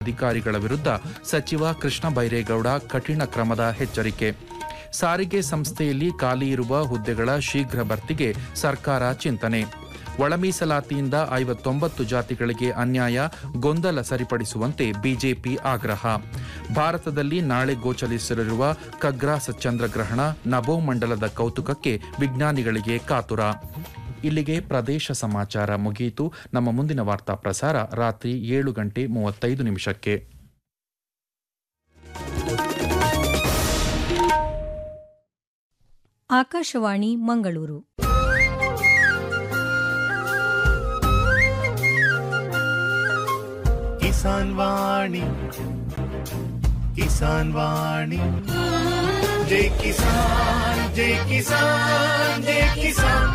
ಅಧಿಕಾರಿಗಳ ವಿರುದ್ಧ ಸಚಿವ ಕೃಷ್ಣ ಬೈರೇಗೌಡ ಕಠಿಣ ಕ್ರಮದ ಎಚ್ಚರಿಕೆ ಸಾರಿಗೆ ಸಂಸ್ಥೆಯಲ್ಲಿ ಖಾಲಿ ಇರುವ ಹುದ್ದೆಗಳ ಶೀಘ್ರ ಭರ್ತಿಗೆ ಸರ್ಕಾರ ಚಿಂತನೆ ಒಳ ಮೀಸಲಾತಿಯಿಂದ ಐವತ್ತೊಂಬತ್ತು ಜಾತಿಗಳಿಗೆ ಅನ್ಯಾಯ ಗೊಂದಲ ಸರಿಪಡಿಸುವಂತೆ ಬಿಜೆಪಿ ಆಗ್ರಹ ಭಾರತದಲ್ಲಿ ನಾಳೆ ಗೋಚರಿಸಲಿರುವ ಖಗ್ರಾಸ ಚಂದ್ರಗ್ರಹಣ ನಭೋಮಂಡಲದ ಕೌತುಕಕ್ಕೆ ವಿಜ್ಞಾನಿಗಳಿಗೆ ಕಾತುರ ಇಲ್ಲಿಗೆ ಪ್ರದೇಶ ಸಮಾಚಾರ ಮುಗಿಯಿತು ನಮ್ಮ ಮುಂದಿನ ವಾರ್ತಾ ಪ್ರಸಾರ ರಾತ್ರಿ ಏಳು ಗಂಟೆ ಮೂವತ್ತೈದು ನಿಮಿಷಕ್ಕೆ ಆಕಾಶವಾಣಿ ಮಂಗಳೂರು ಕಿಸಾನ್ ವಾಣಿ ಕಿಸಾನ್ ವಾಣಿ ಜೈ ಕಿಸಾನ್ ಜೈ ಕಿಸಾನ್ ಜೈ ಕಿಸಾನ್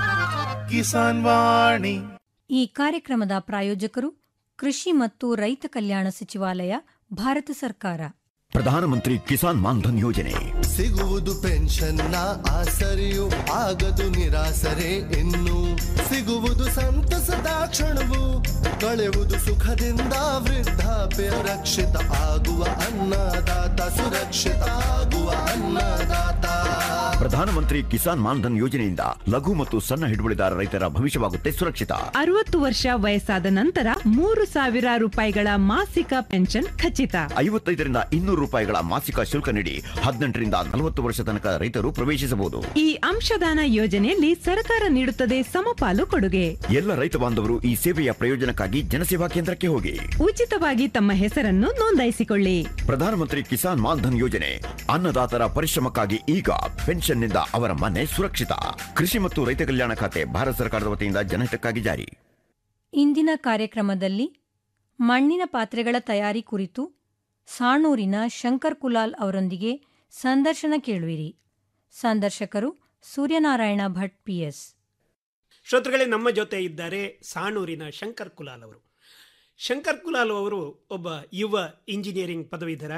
ಕಿಸಾನ್ ವಾಣಿ ಈ ಕಾರ್ಯಕ್ರಮದ ಪ್ರಾಯೋಜಕರು ಕೃಷಿ ಮತ್ತು ರೈತ ಕಲ್ಯಾಣ ಸಚಿವಾಲಯ ಭಾರತ ಸರ್ಕಾರ ಪ್ರಧಾನಮಂತ್ರಿ ಕಿಸಾನ್ ಮಾನ್ಧನ್ ಯೋಜನೆ ಸಿಗುವುದು ಪೆನ್ಷನ್ನ ಆಸರೆಯು ಆಗದು ನಿರಾಸರೆ ಇನ್ನು ಸಿಗುವುದು ಸಂತಸದ ಕ್ಷಣವು ಕಳೆಯುವುದು ಸುಖದಿಂದ ವೃದ್ಧಾಪ್ಯ ರಕ್ಷಿತ ಆಗುವ ಅನ್ನದಾತ ಸುರಕ್ಷಿತ ಆಗುವ ಅನ್ನದಾತ ಪ್ರಧಾನಮಂತ್ರಿ ಕಿಸಾನ್ ಮಾನ್ಧನ್ ಯೋಜನೆಯಿಂದ ಲಘು ಮತ್ತು ಸಣ್ಣ ಹಿಡುವಳಿದಾರ ರೈತರ ಭವಿಷ್ಯವಾಗುತ್ತೆ ಸುರಕ್ಷಿತ ಅರವತ್ತು ವರ್ಷ ವಯಸ್ಸಾದ ನಂತರ ಮೂರು ಸಾವಿರ ರೂಪಾಯಿಗಳ ಮಾಸಿಕ ಪೆನ್ಷನ್ ಖಚಿತ ಐವತ್ತೈದರಿಂದ ಇನ್ನೂರು ರೂಪಾಯಿಗಳ ಮಾಸಿಕ ಶುಲ್ಕ ನೀಡಿ ಹದಿನೆಂಟರಿಂದ ನಲವತ್ತು ವರ್ಷ ತನಕ ರೈತರು ಪ್ರವೇಶಿಸಬಹುದು ಈ ಅಂಶದಾನ ಯೋಜನೆಯಲ್ಲಿ ಸರ್ಕಾರ ನೀಡುತ್ತದೆ ಸಮಪಾಲು ಕೊಡುಗೆ ಎಲ್ಲ ರೈತ ಬಾಂಧವರು ಈ ಸೇವೆಯ ಪ್ರಯೋಜನಕ್ಕಾಗಿ ಜನಸೇವಾ ಕೇಂದ್ರಕ್ಕೆ ಹೋಗಿ ಉಚಿತವಾಗಿ ತಮ್ಮ ಹೆಸರನ್ನು ನೋಂದಾಯಿಸಿಕೊಳ್ಳಿ ಪ್ರಧಾನಮಂತ್ರಿ ಕಿಸಾನ್ ಮಾನ್ಧನ್ ಯೋಜನೆ ಅನ್ನದಾತರ ಪರಿಶ್ರಮಕ್ಕಾಗಿ ಈಗ ಪೆನ್ಷನ್ನಿಂದ ಅವರ ಮನೆ ಸುರಕ್ಷಿತ ಕೃಷಿ ಮತ್ತು ರೈತ ಕಲ್ಯಾಣ ಖಾತೆ ಭಾರತ ಸರ್ಕಾರದ ವತಿಯಿಂದ ಜನಹಿತಕ್ಕಾಗಿ ಜಾರಿ ಇಂದಿನ ಕಾರ್ಯಕ್ರಮದಲ್ಲಿ ಮಣ್ಣಿನ ಪಾತ್ರೆಗಳ ತಯಾರಿ ಕುರಿತು ಸಾಣೂರಿನ ಶಂಕರ್ ಕುಲಾಲ್ ಅವರೊಂದಿಗೆ ಸಂದರ್ಶನ ಕೇಳುವಿರಿ ಸಂದರ್ಶಕರು ಸೂರ್ಯನಾರಾಯಣ ಭಟ್ ಪಿಎಸ್ ಶ್ರೋತೃಗಳೇ ನಮ್ಮ ಜೊತೆ ಇದ್ದಾರೆ ಸಾಣೂರಿನ ಶಂಕರ್ ಕುಲಾಲ್ ಅವರು ಶಂಕರ್ ಕುಲಾಲ್ ಅವರು ಒಬ್ಬ ಯುವ ಇಂಜಿನಿಯರಿಂಗ್ ಪದವೀಧರ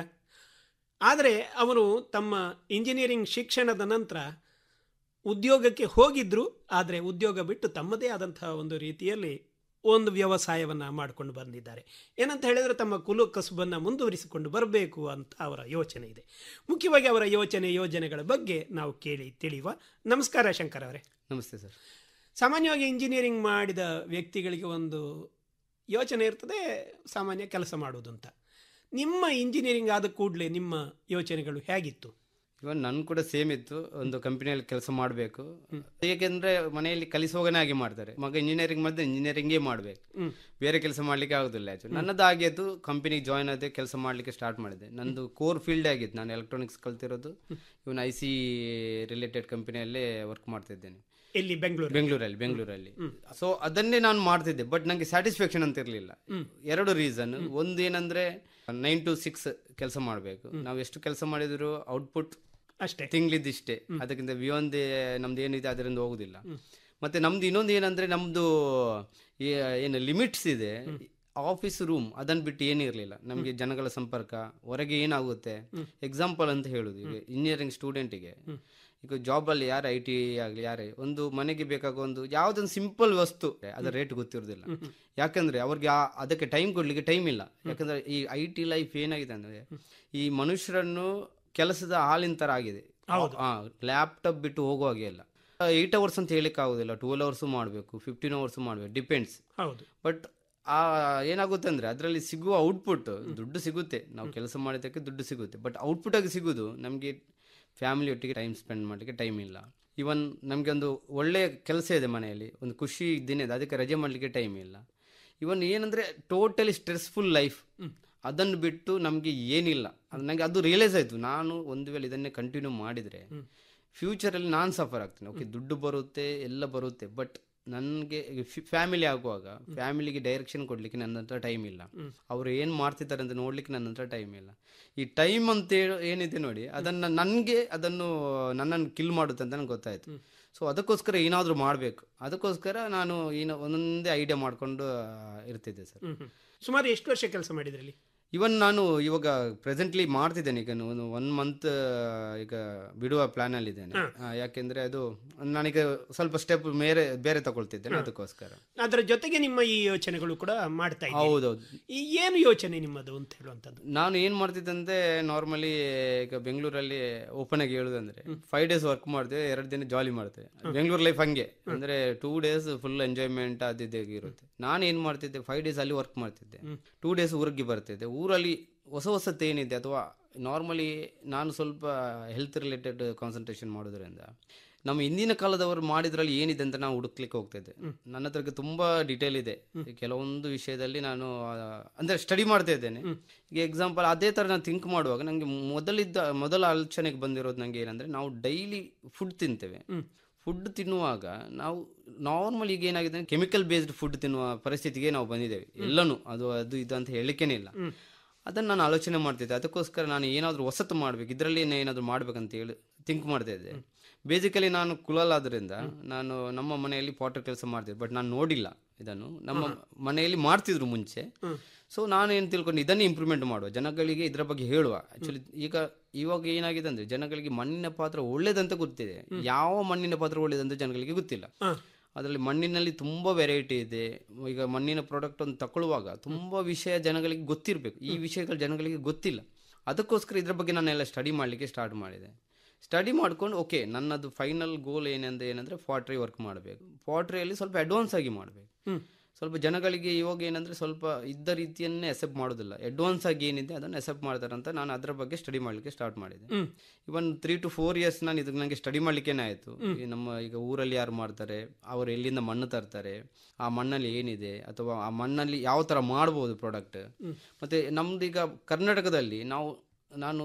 ಆದರೆ ಅವರು ತಮ್ಮ ಇಂಜಿನಿಯರಿಂಗ್ ಶಿಕ್ಷಣದ ನಂತರ ಉದ್ಯೋಗಕ್ಕೆ ಹೋಗಿದ್ರು ಆದರೆ ಉದ್ಯೋಗ ಬಿಟ್ಟು ತಮ್ಮದೇ ಆದಂತಹ ಒಂದು ರೀತಿಯಲ್ಲಿ ಒಂದು ವ್ಯವಸಾಯವನ್ನು ಮಾಡಿಕೊಂಡು ಬಂದಿದ್ದಾರೆ ಏನಂತ ಹೇಳಿದರೆ ತಮ್ಮ ಕುಲು ಕಸುಬನ್ನು ಮುಂದುವರಿಸಿಕೊಂಡು ಬರಬೇಕು ಅಂತ ಅವರ ಯೋಚನೆ ಇದೆ ಮುಖ್ಯವಾಗಿ ಅವರ ಯೋಚನೆ ಯೋಜನೆಗಳ ಬಗ್ಗೆ ನಾವು ಕೇಳಿ ತಿಳಿಯುವ ನಮಸ್ಕಾರ ಶಂಕರ್ ಅವರೇ ನಮಸ್ತೆ ಸರ್ ಸಾಮಾನ್ಯವಾಗಿ ಇಂಜಿನಿಯರಿಂಗ್ ಮಾಡಿದ ವ್ಯಕ್ತಿಗಳಿಗೆ ಒಂದು ಯೋಚನೆ ಇರ್ತದೆ ಸಾಮಾನ್ಯ ಕೆಲಸ ಮಾಡುವುದು ಅಂತ ನಿಮ್ಮ ಇಂಜಿನಿಯರಿಂಗ್ ಆದ ಕೂಡಲೇ ನಿಮ್ಮ ಯೋಚನೆಗಳು ಹೇಗಿತ್ತು ಇವನ್ ನನ್ ಕೂಡ ಸೇಮ್ ಇತ್ತು ಒಂದು ಕಂಪನಿಯಲ್ಲಿ ಕೆಲಸ ಮಾಡಬೇಕು ಏಕೆಂದ್ರೆ ಮನೆಯಲ್ಲಿ ಕಲಿಸುವಾಗನೇ ಹಾಗೆ ಮಾಡ್ತಾರೆ ಮಗ ಇಂಜಿನಿಯರಿಂಗ್ ಮಾಡಿದ್ರೆ ಇಂಜಿನಿಯರಿಂಗೇ ಮಾಡಬೇಕು ಹ್ಮ್. ಬೇರೆ ಕೆಲಸ ಮಾಡ್ಲಿಕ್ಕೆ ಆಗುದಿಲ್ಲ ಆಯ್ತು ನನ್ನದು ಆಗಿದ್ದು ಕಂಪನಿಗೆ ಜಾಯ್ನ್ ಆದೆ ಕೆಲಸ ಮಾಡ್ಲಿಕ್ಕೆ ಸ್ಟಾರ್ಟ್ ಮಾಡಿದೆ ನಂದು ಕೋರ್ ಫೀಲ್ಡ್ ಆಗಿತ್ತು ನಾನು ಎಲೆಕ್ಟ್ರಾನಿಕ್ಸ್ ಕಲ್ತಿರೋದು ಇವನ್ ಐ ಸಿ ರಿಲೇಟೆಡ್ ಕಂಪನಿಯಲ್ಲೇ ವರ್ಕ್ ಮಾಡ್ತಿದ್ದೇನೆ ಎಲ್ಲಿ ಬೆಂಗಳೂರು ಬೆಂಗಳೂರಲ್ಲಿ ಬೆಂಗಳೂರಲ್ಲಿ ಸೊ ಅದನ್ನೇ ನಾನು ಮಾಡ್ತಿದ್ದೆ ಬಟ್ ನಂಗೆ ಸ್ಯಾಟಿಸ್ಫ್ಯಾಕ್ಷನ್ ಅಂತ ಇರಲಿಲ್ಲ ಎರಡು ರೀಸನ್ ಒಂದು ಏನಂದ್ರೆ ನೈನ್ ಟು ಸಿಕ್ಸ್ ಕೆಲಸ ಮಾಡಬೇಕು ನಾವು ಎಷ್ಟು ಕೆಲಸ ಮಾಡಿದ್ರು ಔಟ್ಪುಟ್ ಅಷ್ಟೇ ತಿಂಗ್ಳಿದಿಷ್ಟೇ ಅದಕ್ಕಿಂತ ಬಿಯಾಂದ್ ನಮ್ದು ಏನಿದೆ ಅದರಿಂದ ಹೋಗುದಿಲ್ಲ ಮತ್ತೆ ನಮ್ದು ಇನ್ನೊಂದು ಏನಂದ್ರೆ ನಮ್ದು ಈ ಏನು ಲಿಮಿಟ್ಸ್ ಇದೆ ಆಫೀಸ್ ರೂಮ್ ಅದನ್ನ ಬಿಟ್ಟು ಏನಿರಲಿಲ್ಲ ನಮಗೆ ಜನಗಳ ಸಂಪರ್ಕ ಹೊರಗೆ ಏನಾಗುತ್ತೆ ಎಕ್ಸಾಂಪಲ್ ಅಂತ ಹೇಳುದು ಈಗ ಇಂಜಿನಿಯರಿಂಗ್ ಸ್ಟೂಡೆಂಟಿಗೆ ಈಗ ಜಾಬ್ ಅಲ್ಲಿ ಯಾರು ಐ ಟಿ ಆಗಲಿ ಯಾರೇ ಒಂದು ಮನೆಗೆ ಬೇಕಾಗೋ ಒಂದು ಯಾವ್ದೊಂದು ಸಿಂಪಲ್ ವಸ್ತು ಅದರ ರೇಟ್ ಗೊತ್ತಿರೋದಿಲ್ಲ ಯಾಕಂದ್ರೆ ಅವ್ರಿಗೆ ಆ- ಅದಕ್ಕೆ ಟೈಮ್ ಕೊಡ್ಲಿಕ್ಕೆ ಟೈಮ್ ಇಲ್ಲ ಯಾಕಂದ್ರೆ ಈ ಐ ಟಿ ಲೈಫ್ ಏನಾಗಿದೆ ಅಂದ್ರೆ ಈ ಮನುಷ್ಯರನ್ನು ಕೆಲಸದ ಹಾಲಿನ ತರ ಆಗಿದೆ ಲ್ಯಾಪ್ಟಾಪ್ ಬಿಟ್ಟು ಹೋಗುವ ಹಾಗೆ ಇಲ್ಲ ಏಟ್ ಅವರ್ಸ್ ಅಂತ ಹೇಳಿಕ್ ಆಗುದಿಲ್ಲ ಟ್ವೆಲ್ ಅವರ್ಸ್ ಮಾಡಬೇಕು ಫಿಫ್ಟೀನ್ ಅವರ್ಸ್ ಮಾಡಬೇಕು ಡಿಪೆಂಡ್ಸ್ ಹೌದು ಬಟ್ ಆ ಏನಾಗುತ್ತೆ ಅಂದ್ರೆ ಅದರಲ್ಲಿ ಸಿಗುವ ಔಟ್ಪುಟ್ ದುಡ್ಡು ಸಿಗುತ್ತೆ ನಾವು ಕೆಲಸ ಮಾಡಿದ್ದಕ್ಕೆ ದುಡ್ಡು ಸಿಗುತ್ತೆ ಬಟ್ ಔಟ್ಪುಟ್ ಆಗಿ ಸಿಗೋದು ನಮಗೆ ಫ್ಯಾಮಿಲಿ ಒಟ್ಟಿಗೆ ಟೈಮ್ ಸ್ಪೆಂಡ್ ಮಾಡಲಿಕ್ಕೆ ಟೈಮ್ ಇಲ್ಲ ಇವನ್ ನಮಗೆ ಒಂದು ಒಳ್ಳೆಯ ಕೆಲಸ ಇದೆ ಮನೆಯಲ್ಲಿ ಒಂದು ಖುಷಿ ದಿನ ಇದೆ ಅದಕ್ಕೆ ರಜೆ ಮಾಡಲಿಕ್ಕೆ ಟೈಮ್ ಇಲ್ಲ ಇವನ್ ಏನಂದ್ರೆ ಟೋಟಲಿ ಸ್ಟ್ರೆಸ್ಫುಲ್ ಲೈಫ್ ಅದನ್ನು ಬಿಟ್ಟು ನಮಗೆ ಏನಿಲ್ಲ ಅದು ನನಗೆ ಅದು ರಿಯಲೈಸ್ ಆಯಿತು ನಾನು ಒಂದು ವೇಳೆ ಇದನ್ನೇ ಕಂಟಿನ್ಯೂ ಮಾಡಿದರೆ ಫ್ಯೂಚರಲ್ಲಿ ನಾನು ಸಫರ್ ಆಗ್ತೇನೆ ಓಕೆ ದುಡ್ಡು ಬರುತ್ತೆ ಎಲ್ಲ ಬರುತ್ತೆ ಬಟ್ ನನಗೆ ಫ್ಯಾಮಿಲಿ ಆಗುವಾಗ ಫ್ಯಾಮಿಲಿಗೆ ಡೈರೆಕ್ಷನ್ ಕೊಡ್ಲಿಕ್ಕೆ ನನ್ನ ಹತ್ರ ಟೈಮ್ ಇಲ್ಲ ಅವರು ಏನು ಮಾಡ್ತಿದ್ದಾರೆ ಅಂತ ನೋಡ್ಲಿಕ್ಕೆ ನನ್ನ ಹತ್ರ ಟೈಮ್ ಇಲ್ಲ ಈ ಟೈಮ್ ಅಂತ ಹೇಳಿ ಏನಿದೆ ನೋಡಿ ಅದನ್ನ ನನಗೆ ಅದನ್ನು ನನ್ನನ್ನು ಕಿಲ್ ಮಾಡುತ್ತೆ ಅಂತ ನನಗೆ ಗೊತ್ತಾಯ್ತು ಸೊ ಅದಕ್ಕೋಸ್ಕರ ಏನಾದರೂ ಮಾಡಬೇಕು ಅದಕ್ಕೋಸ್ಕರ ನಾನು ಏನೋ ಒಂದೊಂದೇ ಐಡಿಯಾ ಮಾಡ್ಕೊಂಡು ಆ, ಇರ್ತಿದ್ದೆ ಸರ್ ಹ್ಮ್ ಹ್ಮ್. ಸುಮಾರು ಎಷ್ಟು ವರ್ಷ ಕೆಲಸ ಮಾಡಿದ್ರಲ್ಲಿ ಇವನ್ ನಾನು ಇವಾಗ ಪ್ರೆಸೆಂಟ್ಲಿ ಮಾಡ್ತಿದ್ದೇನೆ ಈಗ ಒಂದು ಒನ್ ಮಂತ್ ಈಗ ಬಿಡುವ ಪ್ಲಾನ್ ಅಲ್ಲಿ ಇದ್ದೇನೆ ಆ, ಯಾಕೆಂದ್ರೆ ಅದು ನಾನೀಗ ಸ್ವಲ್ಪ ಸ್ಟೆಪ್ ಬೇರೆ ಬೇರೆ ತಗೊಳ್ತಿದ್ದೇನೆ ಅದಕ್ಕೋಸ್ಕರ ಅದರ ಜೊತೆಗೆ ನಿಮ್ಮ ಈ ಯೋಚನೆಗಳು ಕೂಡ ಮಾಡ್ತಾ ಇದ್ದೀರಿ ಹೌದೌದು ಈ ಏನು ಯೋಚನೆ ನಿಮ್ಮದು ಅಂತ ಹೇಳುವಂಥದ್ದು ನಾನು ಏನ್ ಮಾಡ್ತಿದ್ದಂತೆ ನಾರ್ಮಲಿ ಈಗ ಬೆಂಗಳೂರಲ್ಲಿ ಓಪನ್ ಆಗಿ ಹೇಳುದಂದ್ರೆ ಫೈವ್ ಡೇಸ್ ವರ್ಕ್ ಮಾಡ್ತೇವೆ ಎರಡು ದಿನ ಜಾಲಿ ಮಾಡ್ತೇವೆ ಬೆಂಗಳೂರು ಲೈಫ್ ಹಂಗೆ ಅಂದ್ರೆ ಟೂ ಡೇಸ್ ಫುಲ್ ಎಂಜಾಯ್ಮೆಂಟ್ ಅದಿದ್ದೇ ಇರುತ್ತೆ ನಾನು ಏನ್ ಮಾಡ್ತಿದ್ದೆ ಫೈವ್ ಡೇಸ್ ಅಲ್ಲಿ ವರ್ಕ್ ಮಾಡ್ತಿದ್ದೆ ಟೂ ಡೇಸ್ ಊರಿಗೆ ಬರ್ತಿದ್ದೆ ಊರಲ್ಲಿ ಹೊಸ ಹೊಸತ್ತು ಏನಿದೆ ಅಥವಾ ನಾರ್ಮಲಿ ನಾನು ಸ್ವಲ್ಪ ಹೆಲ್ತ್ ರಿಲೇಟೆಡ್ ಕಾನ್ಸಂಟ್ರೇಷನ್ ಮಾಡೋದ್ರಿಂದ ನಮ್ಮ ಹಿಂದಿನ ಕಾಲದವರು ಮಾಡಿದ್ರಲ್ಲಿ ಏನಿದೆ ಅಂತ ನಾವು ಹುಡುಕ್ಲಿಕ್ಕೆ ಹೋಗ್ತಿದ್ದೆ ನನ್ನ ಹತ್ರಕ್ಕೆ ತುಂಬಾ ಡೀಟೇಲ್ ಇದೆ ಕೆಲವೊಂದು ವಿಷಯದಲ್ಲಿ ನಾನು ಆ, ಅಂದ್ರೆ ಸ್ಟಡಿ ಮಾಡ್ತಾ ಇದ್ದೇನೆ ಈಗ ಎಕ್ಸಾಂಪಲ್ ಅದೇ ತರ ನಾನು ಥಿಂಕ್ ಮಾಡುವಾಗ ನಂಗೆ ಮೊದಲಿದ್ದ ಮೊದಲ ಆಲೋಚನೆಗೆ ಬಂದಿರೋದು ನಂಗೆ ಏನಂದ್ರೆ ನಾವು ಡೈಲಿ ಫುಡ್ ತಿಂತೇವೆ ಫುಡ್ ತಿನ್ನುವಾಗ ನಾವು ನಾರ್ಮಲ್ ಈಗ ಏನಾಗಿದೆ ಕೆಮಿಕಲ್ ಬೇಸ್ಡ್ ಫುಡ್ ತಿನ್ನುವ ಪರಿಸ್ಥಿತಿಗೆ ನಾವು ಬಂದಿದ್ದೇವೆ ಎಲ್ಲನೂ ಅದು ಅದು ಇದು ಅಂತ ಹೇಳಿಕೆನೇ ಇಲ್ಲ ಅದನ್ನು ನಾನು ಆಲೋಚನೆ ಮಾಡ್ತಿದ್ದೆ ಅದಕ್ಕೋಸ್ಕರ ನಾನು ಏನಾದರೂ ಹೊಸತು ಮಾಡಬೇಕು ಇದರಲ್ಲಿ ಏನಾದರೂ ಮಾಡ್ಬೇಕಂತ ಹೇಳಿ ಥಿಂಕ್ ಮಾಡ್ತಾ ಇದ್ದೆ ಬೇಸಿಕಲಿ ನಾನು ಕುಲಾಲ್ ಆದ್ರಿಂದ ನಾನು ನಮ್ಮ ಮನೆಯಲ್ಲಿ ಪಾಟರ್ ಕೆಲಸ ಮಾಡ್ತಿದ್ದೆ ಬಟ್ ನಾನು ನೋಡಿಲ್ಲ ಇದನ್ನು ನಮ್ಮ ಮನೆಯಲ್ಲಿ ಮಾಡ್ತಿದ್ರು ಮುಂಚೆ ಸೊ ನಾನು ಏನು ತಿಳ್ಕೊಂಡು ಇದನ್ನೇ ಇಂಪ್ರೂವ್ಮೆಂಟ್ ಮಾಡುವ ಜನಗಳಿಗೆ ಇದರ ಬಗ್ಗೆ ಹೇಳುವ ಆಕ್ಚುಲಿ ಈಗ ಇವಾಗ ಏನಾಗಿದೆ ಅಂದ್ರೆ ಜನಗಳಿಗೆ ಮಣ್ಣಿನ ಪಾತ್ರ ಒಳ್ಳೇದಂತ ಗೊತ್ತಿದೆ ಯಾವ ಮಣ್ಣಿನ ಪಾತ್ರ ಒಳ್ಳೇದಂತ ಜನಗಳಿಗೆ ಗೊತ್ತಿಲ್ಲ ಅದರಲ್ಲಿ ಮಣ್ಣಿನಲ್ಲಿ ತುಂಬಾ ವೆರೈಟಿ ಇದೆ ಈಗ ಮಣ್ಣಿನ ಪ್ರಾಡಕ್ಟ್ ಒಂದು ತಗೊಳ್ಳುವಾಗ ತುಂಬಾ ವಿಷಯ ಜನಗಳಿಗೆ ಗೊತ್ತಿರಬೇಕು ಈ ವಿಷಯಗಳು ಜನಗಳಿಗೆ ಗೊತ್ತಿಲ್ಲ ಅದಕ್ಕೋಸ್ಕರ ಇದ್ರ ಬಗ್ಗೆ ನಾನೆಲ್ಲ ಸ್ಟಡಿ ಮಾಡಲಿಕ್ಕೆ ಸ್ಟಾರ್ಟ್ ಮಾಡಿದೆ ಸ್ಟಡಿ ಮಾಡ್ಕೊಂಡು ಓಕೆ ನನ್ನದು ಫೈನಲ್ ಗೋಲ್ ಏನಂದ್ರೆ ಏನಂದ್ರೆ ಪಾಟ್ರಿ ವರ್ಕ್ ಮಾಡಬೇಕು ಪಾಟ್ರಿಯಲ್ಲಿ ಸ್ವಲ್ಪ ಅಡ್ವಾನ್ಸ್ ಆಗಿ ಮಾಡಬೇಕು ಸ್ವಲ್ಪ ಜನಗಳಿಗೆ ಇವಾಗ ಏನಂದ್ರೆ ಸ್ವಲ್ಪ ಇದ್ದ ರೀತಿಯನ್ನೇ ಅಕ್ಸೆಪ್ಟ್ ಮಾಡೋದಿಲ್ಲ ಅಡ್ವಾನ್ಸ್ ಆಗಿ ಏನಿದೆ ಅದನ್ನು ಅಕ್ಸೆಪ್ಟ್ ಮಾಡ್ತಾರೆ ಅಂತ ನಾನು ಅದರ ಬಗ್ಗೆ ಸ್ಟಡಿ ಮಾಡಲಿಕ್ಕೆ ಸ್ಟಾರ್ಟ್ ಮಾಡಿದೆ even three two four years ನಾನು ಇದಕ್ಕೆ ನನಗೆ ಸ್ಟಡಿ ಮಾಡ್ಲಿಕ್ಕೇನೆ ಆಯಿತು ಈ ನಮ್ಮ ಈಗ ಊರಲ್ಲಿ ಯಾರು ಮಾಡ್ತಾರೆ ಅವರು ಎಲ್ಲಿಂದ ಮಣ್ಣು ತರ್ತಾರೆ ಆ ಮಣ್ಣಲ್ಲಿ ಏನಿದೆ ಅಥವಾ ಆ ಮಣ್ಣಲ್ಲಿ ಯಾವ ಥರ ಮಾಡ್ಬೋದು ಪ್ರಾಡಕ್ಟ್ ಮತ್ತೆ ನಮ್ದು ಈಗ ಕರ್ನಾಟಕದಲ್ಲಿ ನಾವು ನಾನು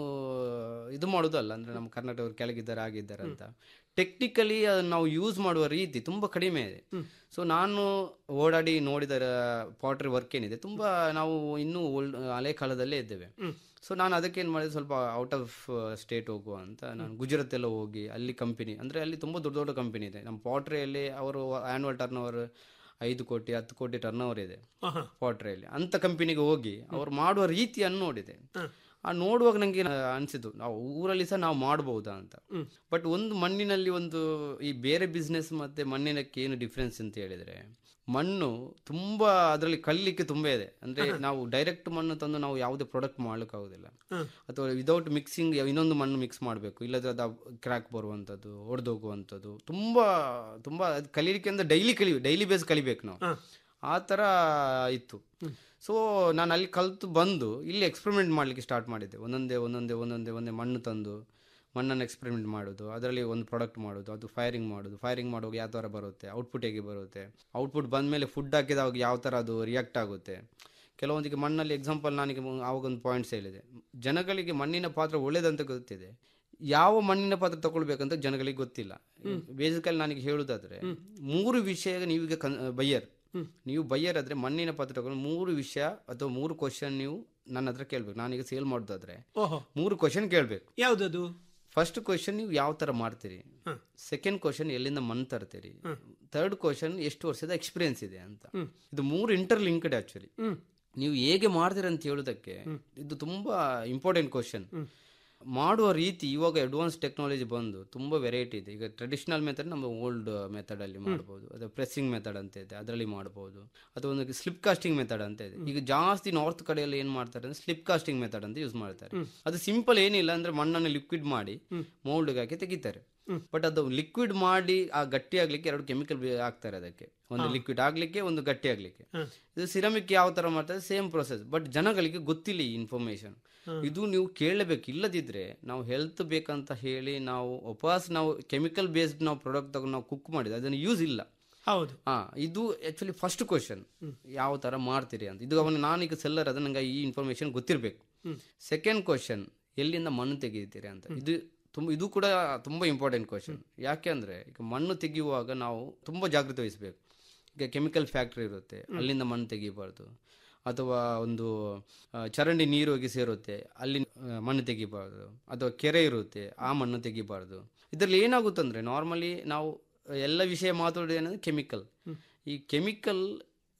ಇದು ಮಾಡೋದಲ್ಲ ಅಂದ್ರೆ ನಮ್ಮ ಕರ್ನಾಟಕದವ್ರು ಕೆಳಗಿದ್ದಾರೆ ಆಗಿದ್ದಾರೆ ಅಂತ ಟೆಕ್ನಿಕಲಿ ನಾವು ಯೂಸ್ ಮಾಡುವ ರೀತಿ ತುಂಬಾ ಕಡಿಮೆ ಇದೆ ಸೊ ನಾನು ಓಡಾಡಿ ನೋಡಿದ ಪಾಟ್ರಿ ವರ್ಕ್ ಏನಿದೆ ತುಂಬಾ ನಾವು ಇನ್ನೂ ಓಲ್ಡ್ ಹಳೆ ಕಾಲದಲ್ಲೇ ಇದ್ದೇವೆ ಸೊ ನಾನು ಅದಕ್ಕೆ ಏನು ಮಾಡಿದೆ ಸ್ವಲ್ಪ ಔಟ್ ಆಫ್ ಸ್ಟೇಟ್ ಹೋಗುವ ಅಂತ ನಾನು ಗುಜರಾತ್ ಎಲ್ಲ ಹೋಗಿ ಅಲ್ಲಿ ಕಂಪನಿ ಅಂದ್ರೆ ಅಲ್ಲಿ ತುಂಬಾ ದೊಡ್ಡ ದೊಡ್ಡ ಕಂಪನಿ ಇದೆ ನಮ್ಮ ಪಾಟ್ರಿಯಲ್ಲಿ ಅವರು ಆನ್ಯುವಲ್ ಟರ್ನ್ ಓವರ್ ಐದು ಕೋಟಿ ಹತ್ತು ಕೋಟಿ ಟರ್ನ್ ಓವರ್ ಇದೆ ಪಾಟ್ರಿಯಲ್ಲಿ ಅಂತ ಕಂಪನಿಗೆ ಹೋಗಿ ಅವ್ರು ಮಾಡುವ ರೀತಿಯನ್ನು ನೋಡಿದೆ ಆ ನೋಡುವಾಗ ನನಗೆ ಅನಿಸಿತು ನಾವು ಊರಲ್ಲಿ ಸಹ ನಾವು ಮಾಡಬಹುದಾ ಅಂತ ಬಟ್ ಒಂದು ಮಣ್ಣಿನಲ್ಲಿ ಒಂದು ಈ ಬೇರೆ ಬಿಸ್ನೆಸ್ ಮತ್ತೆ ಮಣ್ಣಿನಕ್ಕೆ ಏನು ಡಿಫ್ರೆನ್ಸ್ ಅಂತ ಹೇಳಿದ್ರೆ ಮಣ್ಣು ತುಂಬಾ ಅದರಲ್ಲಿ ಕಲಿಲಿಕ್ಕೆ ತುಂಬಾ ಇದೆ ಅಂದ್ರೆ ನಾವು ಡೈರೆಕ್ಟ್ ಮಣ್ಣು ತಂದು ನಾವು ಯಾವುದೇ ಪ್ರಾಡಕ್ಟ್ ಮಾಡ್ಲಿಕ್ಕಾಗೋದಿಲ್ಲ ಅಥವಾ ವಿದೌಟ್ ಮಿಕ್ಸಿಂಗ್ ಇನ್ನೊಂದು ಮಣ್ಣು ಮಿಕ್ಸ್ ಮಾಡಬೇಕು ಇಲ್ಲದ್ರೆ ಅದು ಕ್ರ್ಯಾಕ್ ಬರುವಂಥದ್ದು ಒಡೆದೋಗುವಂಥದ್ದು ತುಂಬಾ ತುಂಬಾ ಅದು ಕಲೀಲಿಕ್ಕೆ ಅಂದ್ರೆ ಡೈಲಿ ಕಲಿ ಡೈಲಿ ಬೇಸ್ ಕಲಿಬೇಕು ನಾವು ಆ ಥರ ಇತ್ತು ಸೊ ನಾನು ಅಲ್ಲಿ ಕಲಿತು ಬಂದು ಇಲ್ಲಿ ಎಕ್ಸ್ಪೆರಿಮೆಂಟ್ ಮಾಡಲಿಕ್ಕೆ ಸ್ಟಾರ್ಟ್ ಮಾಡಿದ್ದೆ ಒಂದೊಂದೇ ಒಂದೊಂದೇ ಒಂದೊಂದೇ ಒಂದೇ ಮಣ್ಣು ತಂದು ಮಣ್ಣನ್ನು ಎಕ್ಸ್ಪೆರಿಮೆಂಟ್ ಮಾಡೋದು ಅದರಲ್ಲಿ ಒಂದು ಪ್ರಾಡಕ್ಟ್ ಮಾಡೋದು ಅದು ಫೈರಿಂಗ್ ಮಾಡೋದು ಫೈರಿಂಗ್ ಮಾಡುವಾಗ ಯಾವ ಥರ ಬರುತ್ತೆ ಔಟ್ಪುಟ್ ಹೇಗೆ ಬರುತ್ತೆ ಔಟ್ಪುಟ್ ಬಂದಮೇಲೆ ಫುಡ್ ಹಾಕಿದಾಗ ಯಾವ ಥರ ಅದು ರಿಯಾಕ್ಟ್ ಆಗುತ್ತೆ ಕೆಲವೊಂದಿಗೆ ಮಣ್ಣಲ್ಲಿ ಎಕ್ಸಾಂಪಲ್ ನಾನೀಗ ಆವಾಗ ಒಂದು ಪಾಯಿಂಟ್ಸ್ ಹೇಳಿದೆ ಜನಗಳಿಗೆ ಮಣ್ಣಿನ ಪಾತ್ರ ಒಳ್ಳೇದಂತ ಗೊತ್ತಿದೆ ಯಾವ ಮಣ್ಣಿನ ಪಾತ್ರ ತಗೊಳ್ಬೇಕಂತ ಜನಗಳಿಗೆ ಗೊತ್ತಿಲ್ಲ ಬೇಸಿಕಲಿ ನನಗೆ ಹೇಳುದಾದ್ರೆ ಮೂರು ವಿಷಯ ನೀವೀಗ ಕನ್ ಬಯ್ಯರ್ ನೀವು ಬಯ್ಯರ್ ಆದ್ರೆ ಮಣ್ಣಿನ ಪಾತ್ರ ತಗೊಂಡು ಮೂರು ವಿಷಯ ಅಥವಾ ಮೂರು ಕ್ವಶನ್ ನೀವು ನನ್ನ ಹತ್ರ ಕೇಳ್ಬೇಕು ನಾನೀಗ ಸೇಲ್ ಮಾಡೋದಾದ್ರೆ ಓಹೋ ಮೂರು ಕ್ವಶನ್ ಕೇಳಬೇಕು ಯಾವುದದು ಫಸ್ಟ್ ಕ್ವಶನ್ ನೀವು ಯಾವ ತರ ಮಾಡ್ತೀರಿ ಸೆಕೆಂಡ್ ಕ್ವಶನ್ ಎಲ್ಲಿಂದ ಮಣ್ಣು ತರ್ತೀರಿ ಥರ್ಡ್ ಕ್ವಶನ್ ಎಷ್ಟು ವರ್ಷದ ಎಕ್ಸ್ಪೀರಿಯನ್ಸ್ ಇದೆ ಅಂತ ಇದು ಮೂರು ಇಂಟರ್ ಲಿಂಕ್ಡ್ ಆಕ್ಚುಲಿ ನೀವು ಹೇಗೆ ಮಾಡ್ತೀರ ಅಂತ ಹೇಳೋದಕ್ಕೆ ಇದು ತುಂಬಾ ಇಂಪಾರ್ಟೆಂಟ್ ಕ್ವಶನ್ ಮಾಡುವ ರೀತಿ ಇವಾಗ ಅಡ್ವಾನ್ಸ್ ಟೆಕ್ನಾಲಜಿ ಬಂದು ತುಂಬಾ ವೆರೈಟಿ ಇದೆ ಈಗ ಟ್ರೆಡಿಷನಲ್ ಮೆಥಡ್ ನಮ್ಮ ಓಲ್ಡ್ ಮೆಥಡ್ ಅಲ್ಲಿ ಮಾಡಬಹುದು ಅಥವಾ ಪ್ರೆಸ್ಸಿಂಗ್ ಮೆಥಡ್ ಅಂತ ಇದೆ ಅದರಲ್ಲಿ ಮಾಡಬಹುದು ಅಥವಾ ಒಂದು ಸ್ಲಿಪ್ ಕಾಸ್ಟಿಂಗ್ ಮೆಥಡ್ ಅಂತ ಇದೆ ಈಗ ಜಾಸ್ತಿ ನಾರ್ತ್ ಕಡೆಯಲ್ಲಿ ಏನ್ ಮಾಡ್ತಾರೆ ಅಂದ್ರೆ ಸ್ಲಿಪ್ ಕಾಸ್ಟಿಂಗ್ ಮೆಥಡ್ ಅಂತ ಯೂಸ್ ಮಾಡ್ತಾರೆ ಅದು ಸಿಂಪಲ್ ಏನಿಲ್ಲ ಅಂದ್ರೆ ಮಣ್ಣನ್ನು ಲಿಕ್ವಿಡ್ ಮಾಡಿ ಮೋಲ್ಡ್ಗೆ ಹಾಕಿ ತೆಗಿತಾರೆ ಬಟ್ ಅದು ಲಿಕ್ವಿಡ್ ಮಾಡಿ ಆ ಗಟ್ಟಿ ಆಗ್ಲಿಕ್ಕೆ ಎರಡು ಕೆಮಿಕಲ್ ಹಾಕ್ತಾರೆ ಅದಕ್ಕೆ ಒಂದು ಲಿಕ್ವಿಡ್ ಆಗ್ಲಿಕ್ಕೆ ಒಂದು ಗಟ್ಟಿ ಆಗ್ಲಿಕ್ಕೆ ಇದು ಸಿರಮಿಕ್ ಯಾವ ತರ ಮಾಡ್ತಾರೆ ಸೇಮ್ ಪ್ರೊಸೆಸ್ ಬಟ್ ಜನಗಳಿಗೆ ಗೊತ್ತಿಲ್ಲ ಈ ಇನ್ಫಾರ್ಮೇಶನ್ ಇದು ನೀವು ಕೇಳಬೇಕು ಇಲ್ಲದಿದ್ರೆ ನಾವು ಹೆಲ್ತ್ ಬೇಕಂತ ಹೇಳಿ ನಾವು ವಾಪಸ್ ನಾವು ಕೆಮಿಕಲ್ ಬೇಸ್ಡ್ ನಾವು ಪ್ರಾಡಕ್ಟ್ ತಗೊಂಡು ನಾವು ಕುಕ್ ಮಾಡಿದ್ರೆ ಅದನ್ನು ಯೂಸ್ ಇಲ್ಲ ಹೌದು ಹಾ ಇದು ಆಕ್ಚುಲಿ ಫಸ್ಟ್ ಕ್ವಶನ್ ಯಾವ ತರ ಮಾಡ್ತೀರಿ ಅಂತ ಇದು ಅವನು ನಾನೀಗ ಸೆಲ್ಲರ್ ಅದ ನಂಗೆ ಈ ಇನ್ಫಾರ್ಮೇಶನ್ ಗೊತ್ತಿರಬೇಕು ಸೆಕೆಂಡ್ ಕ್ವಶನ್ ಎಲ್ಲಿಂದ ಮಣ್ಣು ತೆಗಿತೀರಿ ಅಂತ ಇದು ತುಂಬ ಇದು ಕೂಡ ತುಂಬಾ ಇಂಪಾರ್ಟೆಂಟ್ ಕ್ವಶನ್ ಯಾಕೆ ಅಂದ್ರೆ ಈಗ ಮಣ್ಣು ತೆಗೆಯುವಾಗ ನಾವು ತುಂಬಾ ಜಾಗೃತಿ ವಹಿಸಬೇಕು ಈಗ ಕೆಮಿಕಲ್ ಫ್ಯಾಕ್ಟ್ರಿ ಇರುತ್ತೆ ಅಲ್ಲಿಂದ ಮಣ್ಣು ತೆಗಿಬಾರ್ದು ಅಥವಾ ಒಂದು ಆ, ಚರಂಡಿ ನೀರು ಹೋಗಿ ಸೇರುತ್ತೆ ಅಲ್ಲಿ ಆ, ಮಣ್ಣು ತೆಗಿಬಾರ್ದು ಅಥವಾ ಕೆರೆ ಇರುತ್ತೆ ಆ ಮಣ್ಣು ತೆಗಿಬಾರ್ದು ಇದರಲ್ಲಿ ಏನಾಗುತ್ತಂದ್ರೆ ನಾರ್ಮಲಿ ನಾವು ಎಲ್ಲ ವಿಷಯ ಮಾತಾಡೋದು ಏನಂದ್ರೆ ಕೆಮಿಕಲ್ ಈ ಕೆಮಿಕಲ್